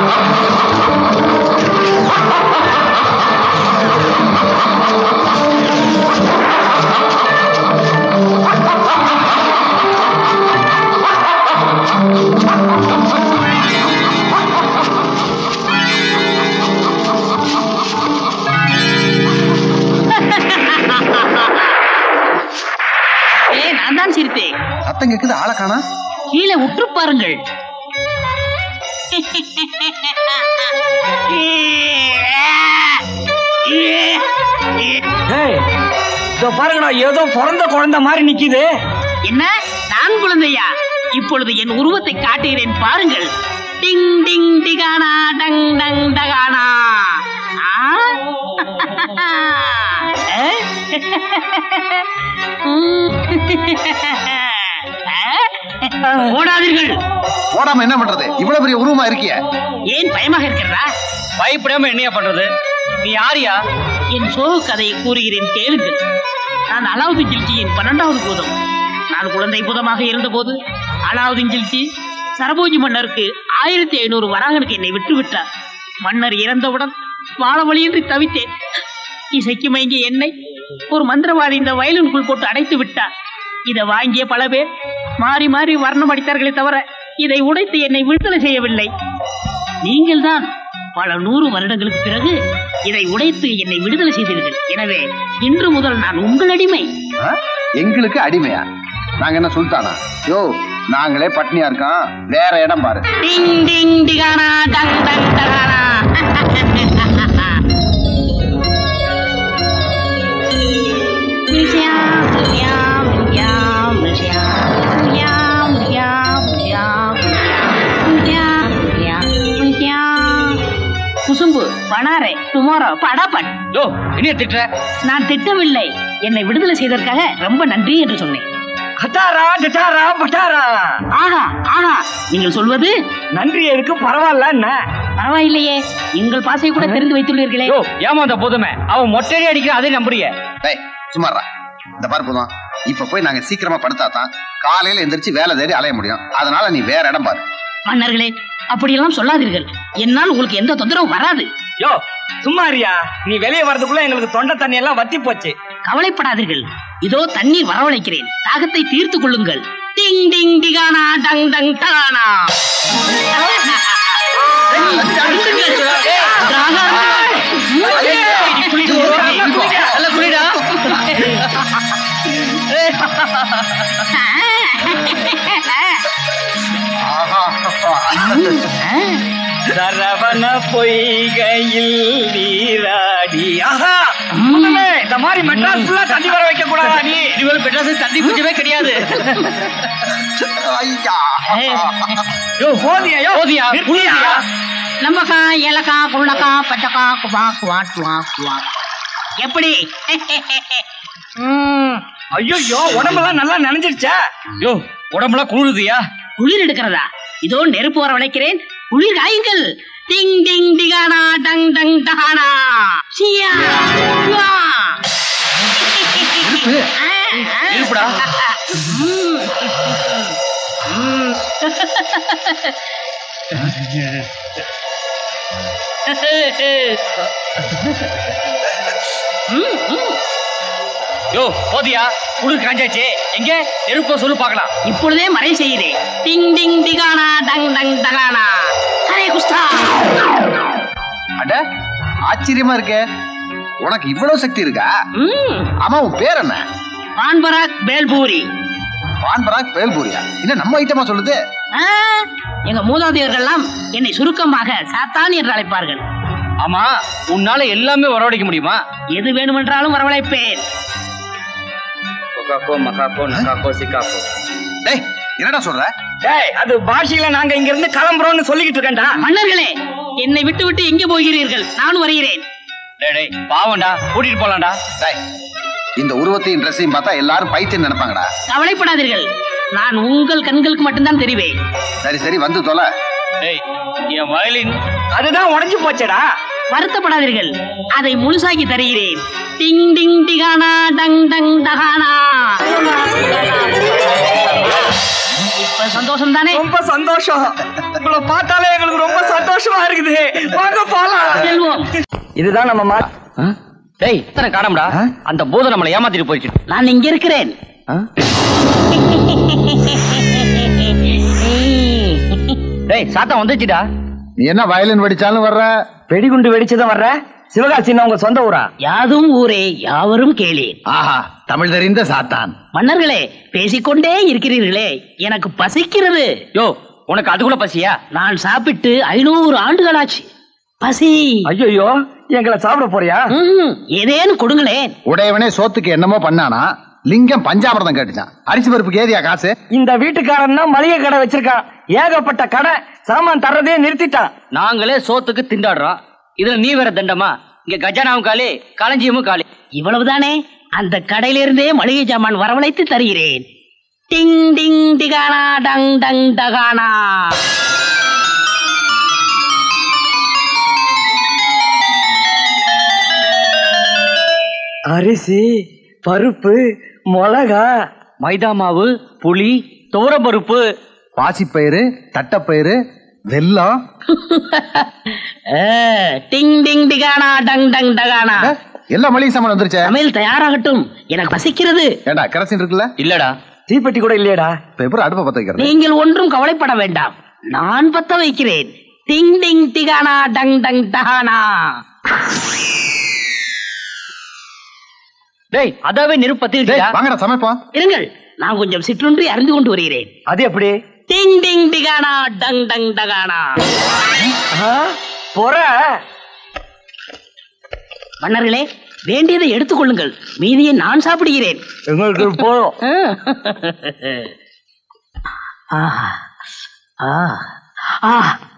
நான் தான் சிரித்தேன் சத்தம் கேக்குது ஆளை காணா கீழே உற்று பாருங்கள் டேய் இதோ பாருங்கடா ஏதோ பிறந்த குழந்தை மாதிரி நிக்குது என்ன நான் குழந்தையா இப்பொழுது என் உருவத்தை காட்டுகிறேன் பாருங்கள் டிங் டிங் டிகானா டங் டங் டகானா ஆ? அஹ்? உம். அஹ்? ஓடாதீர்கள் ஓடாம என்ன பண்றது இவ்வளவு பெரிய உருவமா இருக்கிய ஏன் பயமாக இருக்கிறதா பயப்படாம என்னையா பண்றது நீ யாரியா என் சோக கதையை கூறுகிறேன் கேளுங்கள் நான் அலாவுதீன் கில்ஜியின் பன்னெண்டாவது பூதம் நான் குழந்தை பூதமாக இருந்தபோது அலாவுதீன் கில்ஜி சரபோஜி மன்னருக்கு ஆயிரத்தி ஐநூறு வராகனுக்கு என்னை விட்டு விட்டார் மன்னர் இறந்தவுடன் வாழ வழியின்றி தவித்தேன் இசைக்கு மயங்கிய என்னை ஒரு மந்திரவாதி இந்த வயலினுக்குள் போட்டு அடைத்து விட்டார் இதை வாங்கிய பல பேர் மாறி மாறி வர்ணம் அடித்தார்களே தவிர இதை உடைத்து என்னை விடுதலை செய்யவில்லை நீங்கள்தான் பல நூறு வருடங்களுக்கு பிறகு இதை உடைத்து என்னை விடுதலை செய்தீர்கள் எனவே இன்று முதல் நான் உங்கள் அடிமை ஆ? எங்களுக்கு அடிமையா நாங்க என்ன சுல்தானா யோ நாங்களே பட்னியா இருக்கோம் வேற இடம் பாரு டிங் டிங் டிகானா டங் டங் டகானா மியாவ், மியாவ், மியாவ், மியாவ், மியாவ், மியாவ், மியாவ், மியாவ், மியாவ், மியாவ். குசும்பு பனாரே டுமாரோ படாபட் யோ என்ன திட்டுற நான் திட்டவில்லை என்னை விடுதலை செய்ததற்காக ரொம்ப நன்றி என்று சொன்னேன் கட்டாரா டட்டாரா பட்டாரா ஆஹா ஆஹா நீங்கள் சொல்வது நன்றி இருக்கு பரவாயில்ல என்ன பரவாயில்லையே எங்கள் பாசை கூட தெரிந்து வைத்துள்ளீர்களே யோ ஏமாந்த போதுமே அவன் மொட்டையடி அடிக்கிற அதே நம்புறிய டேய் சும்மாறா இந்த பாரு போதும் இப்ப போய் நாங்க சீக்கிரமா படுத்தாதான் காலையில எந்திரிச்சு வேலை தேடி அலைய முடியும் அதனால நீ வேற இடம் பாரு மன்னர்களே அப்படியெல்லாம் சொல்லாதீர்கள் என்னால் உங்களுக்கு எந்த தொந்தரவும் வராது யோ சும்மா இருயா நீ வெளியே வரதுக்குள்ள எங்களுக்கு தொண்டை தண்ணி எல்லாம் வத்தி போச்சு கவலைப்படாதீர்கள் இதோ தண்ணீர் வரவழைக்கிறேன் தாகத்தை தீர்த்து கொள்ளுங்கள் டிங் டிங் டிகானா டங் டங் டகானா சரவண பொய்கையில் நீராடி ஆஹா முதல்ல இந்த மாதிரி மெட்ராஸ் ஃபுல்லா தண்ணி வர வைக்க கூடாதா நீ இனிமேல் மெட்ராஸ் தண்ணி குடிச்சவே கிடையாது யோ போதியா யோ போதியா புரியா நம்பக்கா ஏலக்கா குள்ளக்கா பச்சக்கா குபா குவா குவா குவா எப்படி ம், ஐயோ உடம்பெல்லாம் நல்லா நனைஞ்சிருச்சா யோ உடம்பெல்லாம் குளிருதியா குளிர் எடுக்கிறதா இதோ நெருப்பு வர வளைக்கிறேன் குளிர் காயுங்கள் டிங் டிங் டிகானா டங் டங் டகானா சியா வா. இருப்புடா ம். ம். ம், ம். யோ போதியா குளிர் காஞ்சாச்சு எங்க நெருப்ப சொல்லு பார்க்கலாம் இப்பொழுதே மறை செய்கிறேன் டிங் டிங் டிகானா டங் டங் டகானா ஹரே குஸ்தா அட ஆச்சரியமா இருக்கே உனக்கு இவ்வளவு சக்தி இருக்கா ம் ஆமா உன் பேர் என்ன பான்பராக் பேல்பூரி பான்பராக் பேல்பூரியா என்ன நம்ம ஐட்டமா சொல்லுது ஆ, எங்க மூதாதையர்கள்லாம் என்னை சுருக்கமாக சாத்தான் என்று அழைப்பார்கள் ஆமா உன்னால எல்லாமே வரவழைக்க முடியுமா எது வேணுமென்றாலும் வரவழைப்பேன் கொக்காக்கோ மக்காக்கோ நக்காக்கோ சிக்காக்கோ டேய் என்னடா சொல்ற டேய் அது பாஷையில நாங்க இங்க இருந்து கிளம்புறோம்னு சொல்லிக்கிட்டு இருக்கேன்டா மன்னர்களே என்னை விட்டு விட்டு எங்கே போகிறீர்கள் நானும் வருகிறேன் டேய் டேய் பாவம்டா கூட்டிட்டு போலாம்டா டேய் இந்த உருவத்தையும் ட்ரெஸ்ஸையும் பார்த்தா எல்லாரும் பைத்தியம் நினைப்பாங்கடா கவலைப்படாதீர்கள் நான் உங்கள் கண்களுக்கு மட்டும்தான் தெரிவேன் சரி சரி வந்து தொலை டேய் என் வயலின் அதுதான் உடைஞ்சு போச்சேடா வருத்தப்படாதீர்கள் அதை முழுசாக்கி தருகிறேன் டிங் டிங் டிகானா டங் டங் டகானா இப்ப சந்தோஷம் தானே ரொம்ப சந்தோஷம் உங்களை பார்த்தாலே எங்களுக்கு ரொம்ப சந்தோஷமா இருக்குது வாங்க போலாம் செல்வோம் இதுதான் நம்ம மா டேய் இத்தனை காணம்டா அந்த பூதம் நம்மளை ஏமாத்திட்டு போயிடுச்சு நான் இங்க இருக்கிறேன் டேய் சாத்தம் வந்துச்சுடா நீ என்ன வயலின் வெடிச்சாலும் வர்ற வெடிகுண்டு வெடிச்சுதான் வர்ற சிவகாசின்னா உங்க சொந்த ஊரா யாதும் ஊரே யாவரும் கேளீர் ஆஹா தமிழ் தெரிந்த சாத்தான் மன்னர்களே பேசிக்கொண்டே இருக்கிறீர்களே எனக்கு பசிக்கிறது யோ உனக்கு அது கூட பசியா நான் சாப்பிட்டு ஐநூறு ஆண்டுகளாச்சு பசி ஐயோ எங்களை சாப்பிட போறியா ம்ஹும். ஏதேனும் கொடுங்களேன் உடையவனே சோத்துக்கு என்னமோ பண்ணானா லிங்கம் பஞ்சாமிரதம் கேட்டுச்சான் அரிசி பருப்புக்கு ஏதியா காசு இந்த வீட்டுக்காரன் தான் மளிகை கடை வச்சிருக்கான் ஏகப்பட்ட கடை சாமான் தர்றதே நிறுத்திட்டான் நாங்களே சோத்துக்கு திண்டாடுறோம் இதுல நீ வேற தண்டமா இங்க கஜானாவும் காலி களஞ்சியமும் காலி இவ்வளவுதானே அந்த கடையிலிருந்தே மளிகை சாமான் வரவழைத்து தருகிறேன் டிங் டிங் டிகானா டங் டங் டகானா அரிசி பருப்பு மிளகா மைதா மாவு புளி பருப்பு பாசிப்பயிறு தட்டப்பயிறு வெல்லம் ஆ, டிங் டிங் டிகானா டங் டங் டகானா எல்லா மளிகை சாமான் வந்துருச்சே சமையல் தயாராகட்டும் எனக்கு பசிக்கிறது ஏண்டா கரசின் இருக்குல்ல இல்லடா தீப்பெட்டி கூட இல்லையடா இப்ப எப்படி அடுப்ப பத்த வைக்கிறது நீங்கள் ஒன்றும் கவலைப்பட வேண்டாம் நான் பத்த வைக்கிறேன் டிங் டிங் டிகானா டங் டங் டகானா டேய் அதாவே நெருப்பு டேய், வாங்கடா சமைப்போம் இருங்கள் நான் கொஞ்சம் சிற்றுண்டி அறிந்து கொண்டு வருகிறேன் அது எப்படி டிங் டிங் டிகானா டங் டங் டகானா பொற மன்னர்களே வேண்டியதை எடுத்துக்கொள்ளுங்கள் மீதியை நான் சாப்பிடுகிறேன் எங்களுக்கு போதும் ஆ ஆ ஆ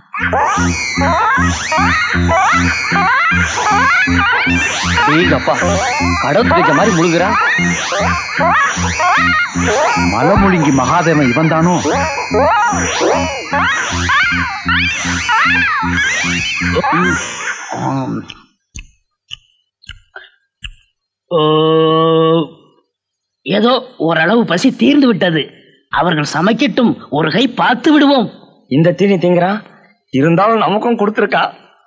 அப்பா கடவுள் வைக்க மாதிரி முழுகுறா மலமுழுங்கி மகாதேவன் இவன் தானோ ஓ, ஏதோ ஓரளவு பசி தீர்ந்து விட்டது அவர்கள் சமைக்கட்டும் ஒரு கை பார்த்து விடுவோம் இந்த தீனி திங்கிறான் இருந்தாலும் நமக்கும் கொடுத்துருக்கா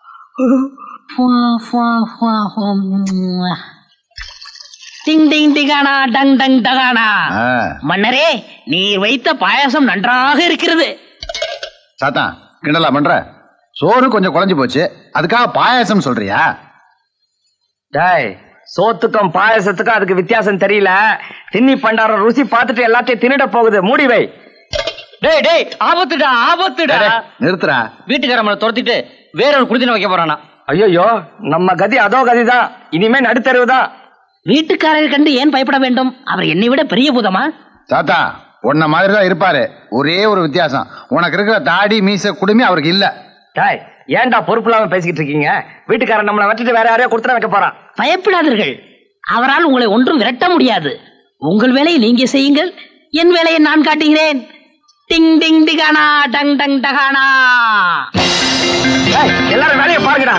டிங் டிங் டிகானா டங் டங் டகானா ஆ, மன்னரே நீர் வைத்த பாயாசம் நன்றாக இருக்கிறது சாத்தான் கிண்டலா பண்ற சோறு கொஞ்சம் குழஞ்சு போச்சு அதுக்காக பாயாசம் சொல்றியா டேய் சோத்துக்கும் பாயசத்துக்கும் அதுக்கு வித்தியாசம் தெரியல தின்னி பண்டாரம் ருசி பார்த்துட்டு எல்லாத்தையும் தின்னுட போகுது மூடி வை டேய் டேய் ஆபத்துடா ஆபத்துடா டேய், நிறுத்துறா வீட்டுக்காரம்மளை துரத்திட்டு வேற ஒரு குடித்தன வைக்க போறானா ஐயோ நம்ம கதி அதோ கதிதான் இனிமே நடுத்தருவு தான் வீட்டுக்காரரை கண்டு ஏன் பயப்பட வேண்டும் அவர் என்னை விட பெரிய பூதமா சாத்தா உன்ன மாதிரி தான் இருப்பாரு ஒரே ஒரு வித்தியாசம் உனக்கு இருக்கிற தாடி மீச குடுமி அவருக்கு இல்ல டேய் ஏன்டா பொறுப்பு இல்லாம பேசிக்கிட்டு இருக்கீங்க வீட்டுக்காரன் நம்மளை வச்சுட்டு வேற யாரையோ கொடுத்துட வைக்க போறான் பயப்படாதீர்கள் அவரால் உங்களை ஒன்றும் விரட்ட முடியாது உங்கள் வேலையை நீங்க செய்யுங்கள் என் வேலையை நான் காட்டுகிறேன் டிங் டிங் டிகானா டங் டங் டகானா டேய், எல்லாரும் வேலையை பாருங்கடா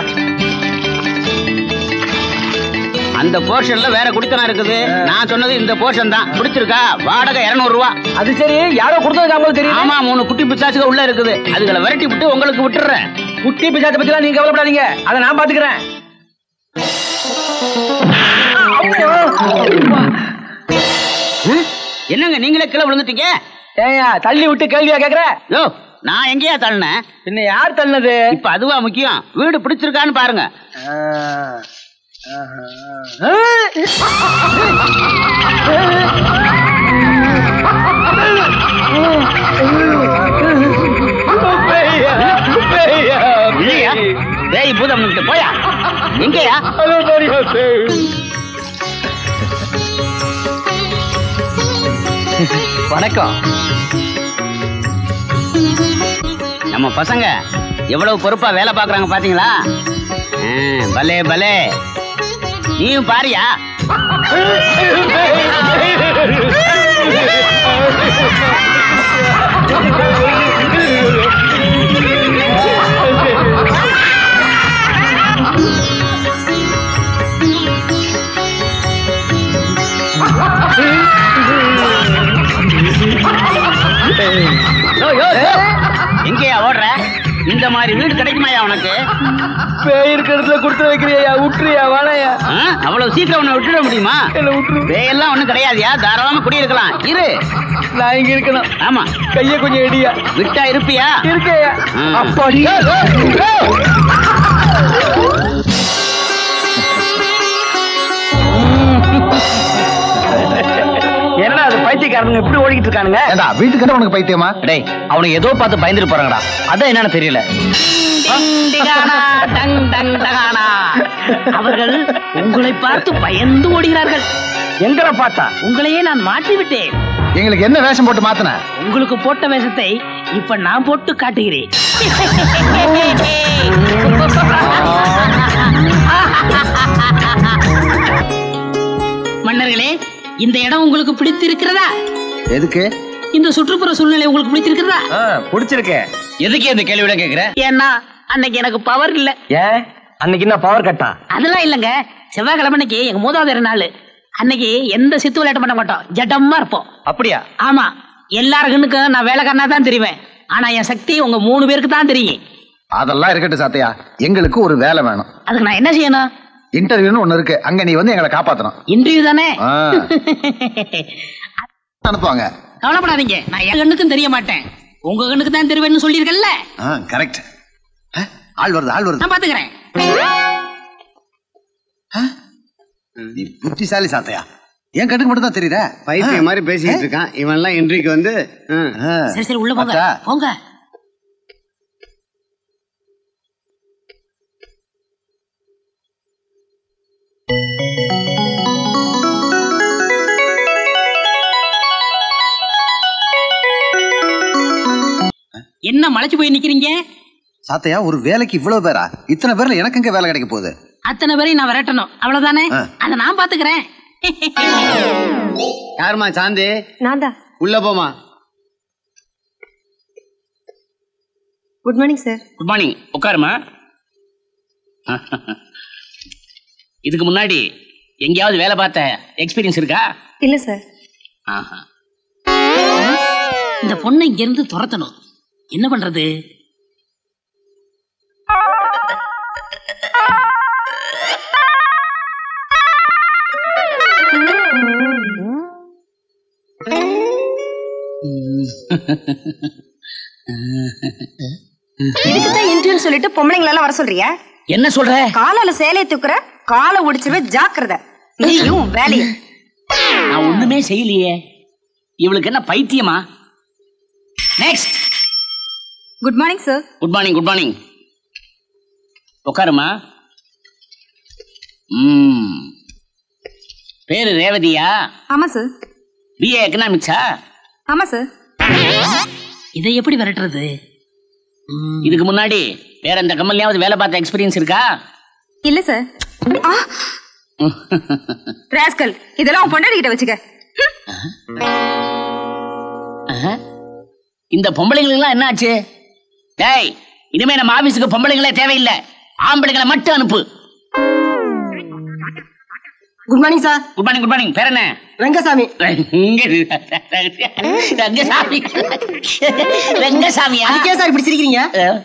அந்த போர்ஷன்ல வேற குடித்தனம் இருக்குது நான் சொன்னது இந்த போர்ஷன் தான் பிடிச்சிருக்கா வாடகை 200 ரூபா அது சரி யாரோ கொடுத்தது அவங்களுக்கு தெரியும் ஆமா மூணு குட்டி பிசாசுக உள்ள இருக்குது அதுகளை விரட்டி விட்டு உங்களுக்கு விட்டுறேன் குட்டி பிசாத்தை பத்திலாம் நீங்க கவலைப்படாதீங்க அதை நான் பாத்துக்கிறேன் என்னங்க நீங்களே கீழே விழுந்துட்டீங்க ஏயா தள்ளி விட்டு கேள்வியா கேக்குற யோ நான் எங்கேயா தள்ளினேன் பின்ன யார் தள்ளது இப்ப அதுவா முக்கியம் வீடு பிடிச்சிருக்கான்னு பாருங்க இல்லையா டேய் பூதம் கிட்ட போயா எங்கயா வணக்கம் நம்ம பசங்க எவ்வளவு பொறுப்பா வேலை பாக்குறாங்க பாத்தீங்களா ஆ, பலே பலே நீயும் பாரியா யோ, யோ, யோ. எங்கேயா ஓடுற இந்த மாதிரி வீடு கிடைக்குமாயா உனக்கு பேய் இருக்கிறதுல கொடுத்து வைக்கிறியா விட்டுறியா வாழையா ஆ? அவ்வளவு சீக்கிரம் உன்னை விட்டுட முடியுமா பேயெல்லாம் ஒண்ணும் கிடையாதுயா தாராளமா குடியிருக்கலாம் இரு நான் இங்க இருக்கணும் ஆமா கைய கொஞ்சம் எடியா விட்டா இருப்பியா இருக்கேயா ஆ. அப்பாடி என்னடா அது பைத்தியக்காரனுங்க இப்படி ஓடிக்கிட்டு இருக்கானுங்க ஏண்டா வீட்டுக்கு என்ன உனக்கு பைத்தியமா டேய் அவனுக்கு ஏதோ பார்த்து பயந்துட்டு போறாங்கடா அதான் என்னன்னு தெரியல டிகானா, டங், டங், டகானா. அவர்கள் உங்களை பார்த்து பயந்து ஓடுகிறார்கள் எங்களை பார்த்தா உங்களையே நான் மாற்றி விட்டேன் எங்களுக்கு என்ன வேஷம் போட்டு மாத்தின உங்களுக்கு போட்ட வேஷத்தை இப்ப நான் போட்டு காட்டுகிறேன் மன்னர்களே இந்த இடம் உங்களுக்கு பிடித்திருக்கிறதா எதுக்கு இந்த சுற்றுப்புற சூழ்நிலை உங்களுக்கு பிடித்திருக்கிறதா பிடிச்சிருக்கேன் எதுக்கு இந்த கேள்வியோட கேக்குற ஏன்னா அன்னைக்கு எனக்கு பவர் இல்ல ஏன் அன்னைக்கு என்ன பவர் கட்டா அதெல்லாம் இல்லங்க செவ்வாய்க்கிழமை அன்னைக்கு எங்க மூதாதையர் நாள் அன்னைக்கு எந்த சித்து விளையாட்டு பண்ண மாட்டோம் ஜடமா இருப்போம் அப்படியா ஆமா எல்லார் கண்ணுக்கும் நான் வேலைக்காரனா தான் தெரிவேன் ஆனா என் சக்தி உங்க மூணு பேருக்கு தான் தெரியும் அதெல்லாம் இருக்கட்டும் சாத்தையா எங்களுக்கு ஒரு வேலை வேணும் அதுக்கு நான் என்ன செய்யணும் இன்டர்வியூன்னு ஒண்ணு இருக்கு அங்க நீ வந்து எங்களை காப்பாத்தணும் இன்டர்வியூ தானே ஆ. அனுப்புவாங்க கவலைப்படாதீங்க நான் என் கண்ணுக்கும் தெரிய மாட்டேன் உங்க கண்ணுக்கு தான் தெரிவேன்னு சொல்லியிருக்கேன்ல கரெக்ட் ஆள் வருது ஆள் வருது நான் பாத்துக்கிறேன் நீ புத்திசாலி சாத்தையா என் கண்ணுக்கு மட்டும் தான் தெரியுற பைத்தியம் மாதிரி பேசிக்கிட்டு இருக்கான் இவன் எல்லாம் இன்றைக்கு வந்து சரி சரி உள்ள போங்க அக்கா. போங்க என்ன மலைச்சு போய் நிக்கிறீங்க சாத்தையா ஒரு வேலைக்கு இவ்வளவு பேரா இத்தனை பேர்ல எனக்கு எங்க வேலை கிடைக்க போகுது அத்தனை பேரையும் நான் விரட்டணும் அவ்வளவுதானே ஆ. அத நான் பாத்துக்கிறேன் யாருமா சாந்தி நான் தான் உள்ள போமா good morning sir good morning உட்காருமா இதுக்கு முன்னாடி எங்கேயாவது வேலை பார்த்த எக்ஸ்பீரியன்ஸ் இருக்கா இல்ல சார் ஆஹா. இந்த பொண்ணை இங்க இருந்து துரத்தணும் என்ன பண்றது இதுக்கு தான் இன்டர்வியூ சொல்லிட்டு பொம்பளைங்கள எல்லாம் வர சொல்றியா என்ன சொல்ற காலால சேலையை தூக்குற காலை ஒடிச்சிருவே ஜாக்கிரத நீயும் வேலையும் நான் ஒண்ணுமே செய்யலையே இவளுக்கு என்ன பைத்தியமா next good morning sir good morning good morning உட்காருமா ம் பேரு ரேவதியா ஆமா சார் பிஏ எக்கனாமிக்ஸா ஆமா சார் இதை எப்படி விரட்டுறது இதுக்கு முன்னாடி வேற எந்த கம்பெனியாவது வேலை பார்த்த எக்ஸ்பீரியன்ஸ் இருக்கா இல்ல சார் ராஸ்கல் இதெல்லாம் உன் பொண்டாடி கிட்ட வச்சுக்க ஆஹா. இந்த பொம்பளைங்களுக்குலாம் என்ன ஆச்சு டேய் இனிமே நம்ம ஆபீஸுக்கு பொம்பளைங்களே தேவையில்லை ஆம்பளைங்களை மட்டும் அனுப்பு good morning sir good morning good morning பேர் என்ன ரங்கசாமி ரங்கசாமி ரங்கசாமியா அதுக்கே சார் இப்படி சிரிக்கிறீங்க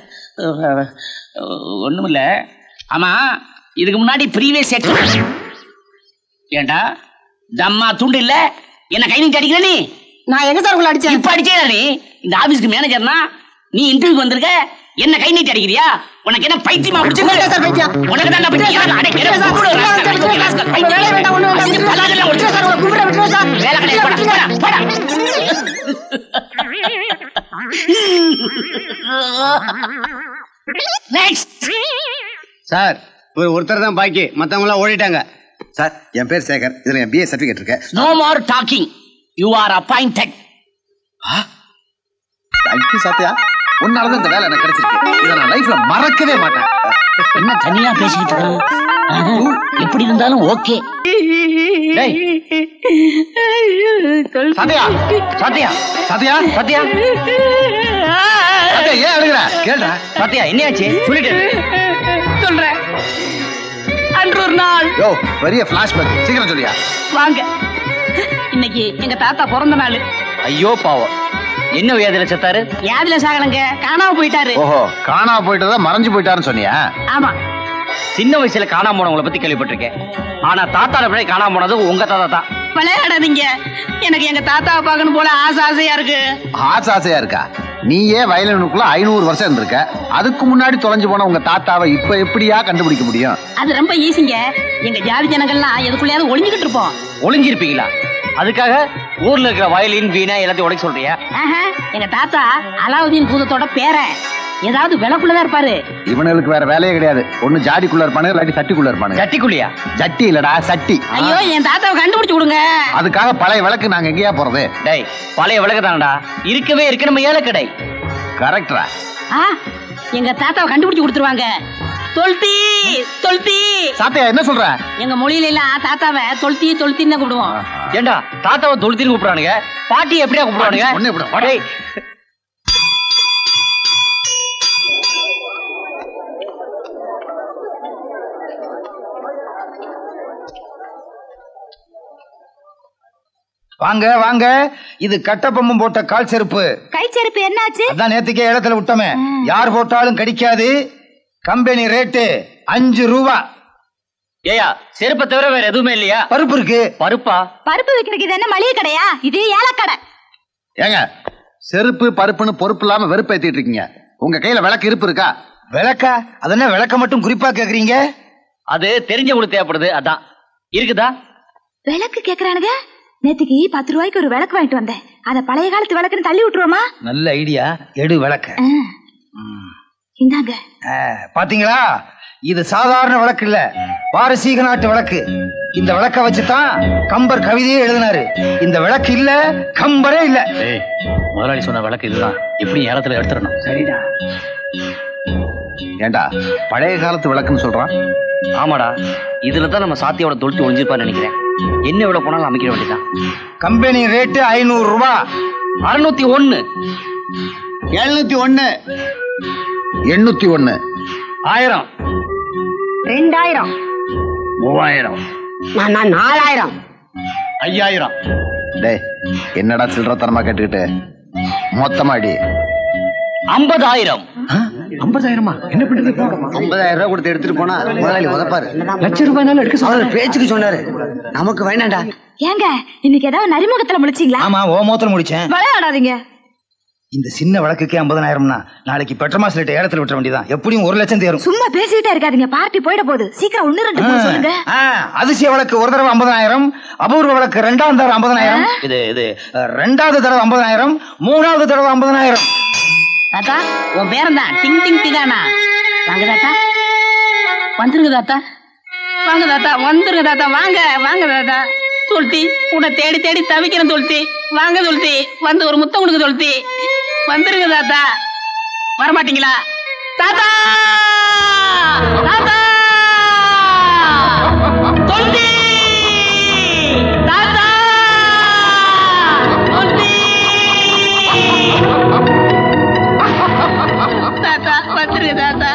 ஒண்ணும் இல்ல ஆமா இதுக்கு முன்னாடி ப்ரீவியஸ் ஏண்டா தம்மா துண்டு இல்ல என்ன கை நீட்டி அடிக்கிற நீ நான் எங்க சார் உங்களை அடிச்சேன் இப்ப அடிச்சே நீ இந்த ஆபீஸ்க்கு மேனேஜர்னா நீ இன்டர்வியூ வந்திருக்க என்ன கை நீட்டி அடிக்கிறியா உனக்கு என்ன பைத்தியமா உங்களுக்கு சார் பைத்தியம்? உனக்கு தான் பைத்தியம் சார், அடே, விட்டுருங்க சார், கூப்பிடு, விட்டுருங்க ராஸ்கல், சார், விட்டுருங்க ராஸ்கல், சார். பைத்தியம். வேலை வேண்டாம், ஒண்ணும் வேண்டாம், அடிச்சு விட்டுருங்க சார். பல்லாக்குல விட்டுருங்க சார், உங்களை கும்பிடுறேன், விட்டுருங்க சார். வேலை கிடையாது, போடா, போடா, போடா. நெக்ஸ்ட் சார் ஒரு ஒருத்தர் தான் பாக்கி மத்தவங்க எல்லாம் ஓடிட்டாங்க சார் என் பேர் சேகர் இதுல என் பிஏ சர்டிபிகேட் இருக்கு no more talking you are appointed thank you Sathiya உன்னாலதான் இந்த வேலை எனக்கு கிடைச்சிருக்கு இதை நான் லைஃப்ல மறக்கவே மாட்டேன் என்ன தனியா பேசிக்கிட்டு இருக்காங்க ஆஹா, எப்படி இருந்தாலும் ஓகே சாத்தியா சத்யா சாத்தியா சத்யா சாத்தியா ஏன் அழுகுற கேள்றா சத்யா என்னையாச்சு சொல்லிட்டு சொல்றேன் அன்று ஒரு நாள் யோ பெரிய பிளாஷ்பேக் சீக்கிரம் சொல்லியா வாங்க இன்னைக்கு எங்க தாத்தா பிறந்த நாள் ஐயோ பாவம் என்ன வியாதியில செத்தாரு யாதுல சாகலங்க காணாம போயிட்டாரு ஓஹோ காணாம போயிட்டதா மறைஞ்சு போயிட்டாருன்னு சொன்னியா ஆமா சின்ன வயசுல காணாம போனவங்கள பத்தி கேள்விப்பட்டிருக்கேன் ஆனா தாத்தால பிள்ளை காணாம போனது உங்க தாத்தா தான் விளையாடாதீங்க எனக்கு எங்க தாத்தாவை பார்க்கணும் போல ஆசை ஆசையா இருக்கு ஆசை ஆசையா இருக்கா நீயே வயலினுக்குள்ள ஐநூறு வருஷம் இருந்திருக்க அதுக்கு முன்னாடி தொலைஞ்சு போன உங்க தாத்தாவை இப்ப எப்படியா கண்டுபிடிக்க முடியும் அது ரொம்ப ஈஸிங்க எங்க ஜாதி ஜனங்கள்லாம் எதுக்குள்ளயாவது ஒளிஞ்சுக்கிட்டு இருப்போம் ஒளிஞ்சிருப்பீங்களா அதுக்காக ஊர்ல இருக்கிற வயலின் வீணா எல்லாத்தையும் உடைக்க சொல்றியா ஆஹா, எங்க தாத்தா அலாவுதீன் பூதத்தோட பேரன் ஏதாவது விளக்குள்ளதான் இருப்பாரு இவனுக்கு வேற வேலையே கிடையாது ஒண்ணு ஜாடிக்குள்ள இருப்பானுங்க இல்லாட்டி சட்டிக்குள்ள இருப்பானுங்க சட்டிக்குள்ளியா ஜட்டி இல்லடா சட்டி ஐயோ என் தாத்தாவை கண்டுபிடிச்சு கொடுங்க அதுக்காக பழைய விளக்கு நாங்க எங்கேயா போறது டேய் பழைய விளக்கு தானடா இருக்கவே இருக்கு நம்ம ஏலக்கடை கரெக்டா ஆ, எங்க தாத்தாவை கண்டுபிடிச்சு கொடுத்துருவாங்க தொல்தி தொல்தி சாத்தையா என்ன சொல்ற எங்க மொழியில எல்லாம் தாத்தாவை தொல்தி தொல்த்தின்னு தான் கூப்பிடுவோம் ஏண்டா தாத்தாவை தொழுத்தின்னு கூப்பிடுறானுங்க பாட்டி எப்படியா கூப்பிடுவானுங்க ஒண்ணு இப்படி டேய், வாங்க வாங்க இது கட்டப்பம்பம் போட்ட கால் செருப்பு கை செருப்பு என்னாச்சு அதான் நேத்துக்கே இடத்துல விட்டோமே யார் போட்டாலும் கடிக்காது கம்பெனி ரேட்டு அஞ்சு ரூபா ஏயா செருப்பை தவிர வேற எதுவுமே இல்லையா பருப்பு இருக்கு பருப்பா பருப்பு வைக்கிறதுக்கு இது என்ன மளிகை கடையா இது ஏலக்கடை ஏங்க செருப்பு பருப்புன்னு பொறுப்பு இல்லாம வெறுப்பு ஏத்திட்டு இருக்கீங்க உங்க கையில விளக்கு இருப்பு இருக்கா விளக்கா அதென்ன விளக்க மட்டும் குறிப்பா கேக்குறீங்க அது தெரிஞ்சவங்களுக்கு தேவைப்படுது அதான் இருக்குதா விளக்கு கேக்குறானுங்க நேத்துக்கு பத்து ரூபாய்க்கு ஒரு விளக்கு வாங்கிட்டு வந்தேன் அத பழைய காலத்து விளக்குன்னு தள்ளி விட்டுருவோமா நல்ல ஐடியா எடு விளக்க இந்தாங்க ஆ, பாத்தீங்களா இது சாதாரண விளக்கு இல்ல பாரசீக நாட்டு விளக்கு இந்த விளக்க வச்சுதான் கம்பர் கவிதையே எழுதினாரு இந்த விளக்கு இல்ல கம்பரே இல்ல ஏய் முதலாளி சொன்ன விளக்கு இதுதான் எப்படி ஏலத்துல எடுத்துடணும் சரிடா ஏண்டா பழைய காலத்து விளக்குன்னு சொல்றான் ஆமாடா இதுல தான் நம்ம சாத்தியோட தொழுத்து ஒழிஞ்சிருப்பான்னு நினைக்கிறேன் என்ன எவ்வளவு போனாலும் அமைக்கிற வேண்டியதான் கம்பெனி ரேட்டு ஐநூறு ரூபாய் அறுநூத்தி ஒண்ணு எழுநூத்தி ஒண்ணு எண்ணூத்தி ஒண்ணு ஆயிரம் ரெண்டாயிரம் மூவாயிரம் நான் நான் நாலாயிரம் ஐயாயிரம் டேய் என்னடா சில்லறத்தனமா கேட்டுக்கிட்டு மொத்தமா அடி ஐம்பதாயிரம் ஐம்பதாயிரமா என்ன பண்றது ஐம்பதாயிரம் ரூபாய் கொடுத்து எடுத்துட்டு போனா முதலாளி உதப்பாரு லட்ச ரூபாய்னாலும் எடுக்க அவர் பேச்சுக்கு சொன்னாரு நமக்கு வேணாம்டா ஏங்க இன்னைக்கு ஏதாவது நரிமுகத்துல முடிச்சீங்களா ஆமா ஓ மோத்தல முடிச்சேன் விளையாடாதீங்க இந்த சின்ன விளக்குக்கே ஐம்பதாயிரம்னா நாளைக்கு பெட்ரமாஸ் லிட்ட ஏலத்துல விட்டுற வேண்டியதான் எப்படியும் ஒரு லட்சம் தேரும் சும்மா பேசிக்கிட்டே இருக்காதீங்க பார்ட்டி போயிட போகுது சீக்கிரம் ஒண்ணு ரெண்டு மூணு சொல்லுங்க ஆ, அதிசய விளக்கு ஒரு தடவை ஐம்பதாயிரம் அபூர்வ விளக்கு ரெண்டாவது தடவை ஐம்பதாயிரம் இது இது அஹ், ரெண்டாவது தடவை ஐம்பதாயிரம் மூணாவது தடவை ஐம்பதாயிரம் தாத்தா உன் பேரன் தான் டிங் டிங் டிகானா வாங்க தாத்தா வந்துருங்க தாத்தா வாங்க தாத்தா வந்துருங்க தாத்தா வாங்க வாங்க தாத்தா தொல்தி உன்னை தேடி தேடி தவிக்கிறேன் தொல்தி வாங்க தொல்தி வந்து ஒரு முத்தம் கொடுங்க தொல்தி வந்துருங்க தாத்தா வரமாட்டீங்களா தாத்தா தாத்தா தொல்தி தாத்தா தொல்தி தாத்தா வந்துருங்க தாத்தா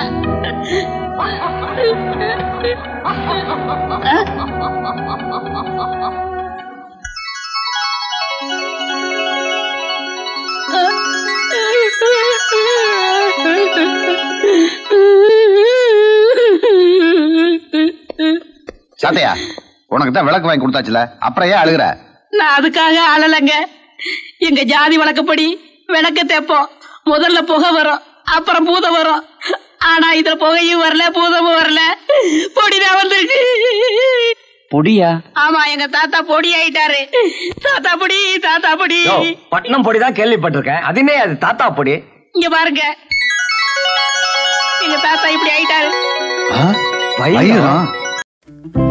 சாத்தையா உனக்கு தான் விளக்கு வாங்கி கொடுத்தாச்சுல அப்புறம் ஏன் அழுகுற நான் அதுக்காக அழலைங்க எங்க ஜாதி வழக்கப்படி விளக்க தேப்போம் முதல்ல புகை வரும் அப்புறம் பூதம் வரும் ஆனா இதுல புகையும் வரல பூதமும் வரல பொடிதான் வந்துருச்சு பொடியா ஆமா எங்க தாத்தா பொடி ஆயிட்டாரு தாத்தா பொடி தாத்தா பொடி யோ, பட்னம் பொடி தான் கேள்விப்பட்டிருக்கேன் அதுனே அது தாத்தா பொடி இங்க பாருங்க எங்க தாத்தா இப்படி ஆயிட்டாரு வைரம்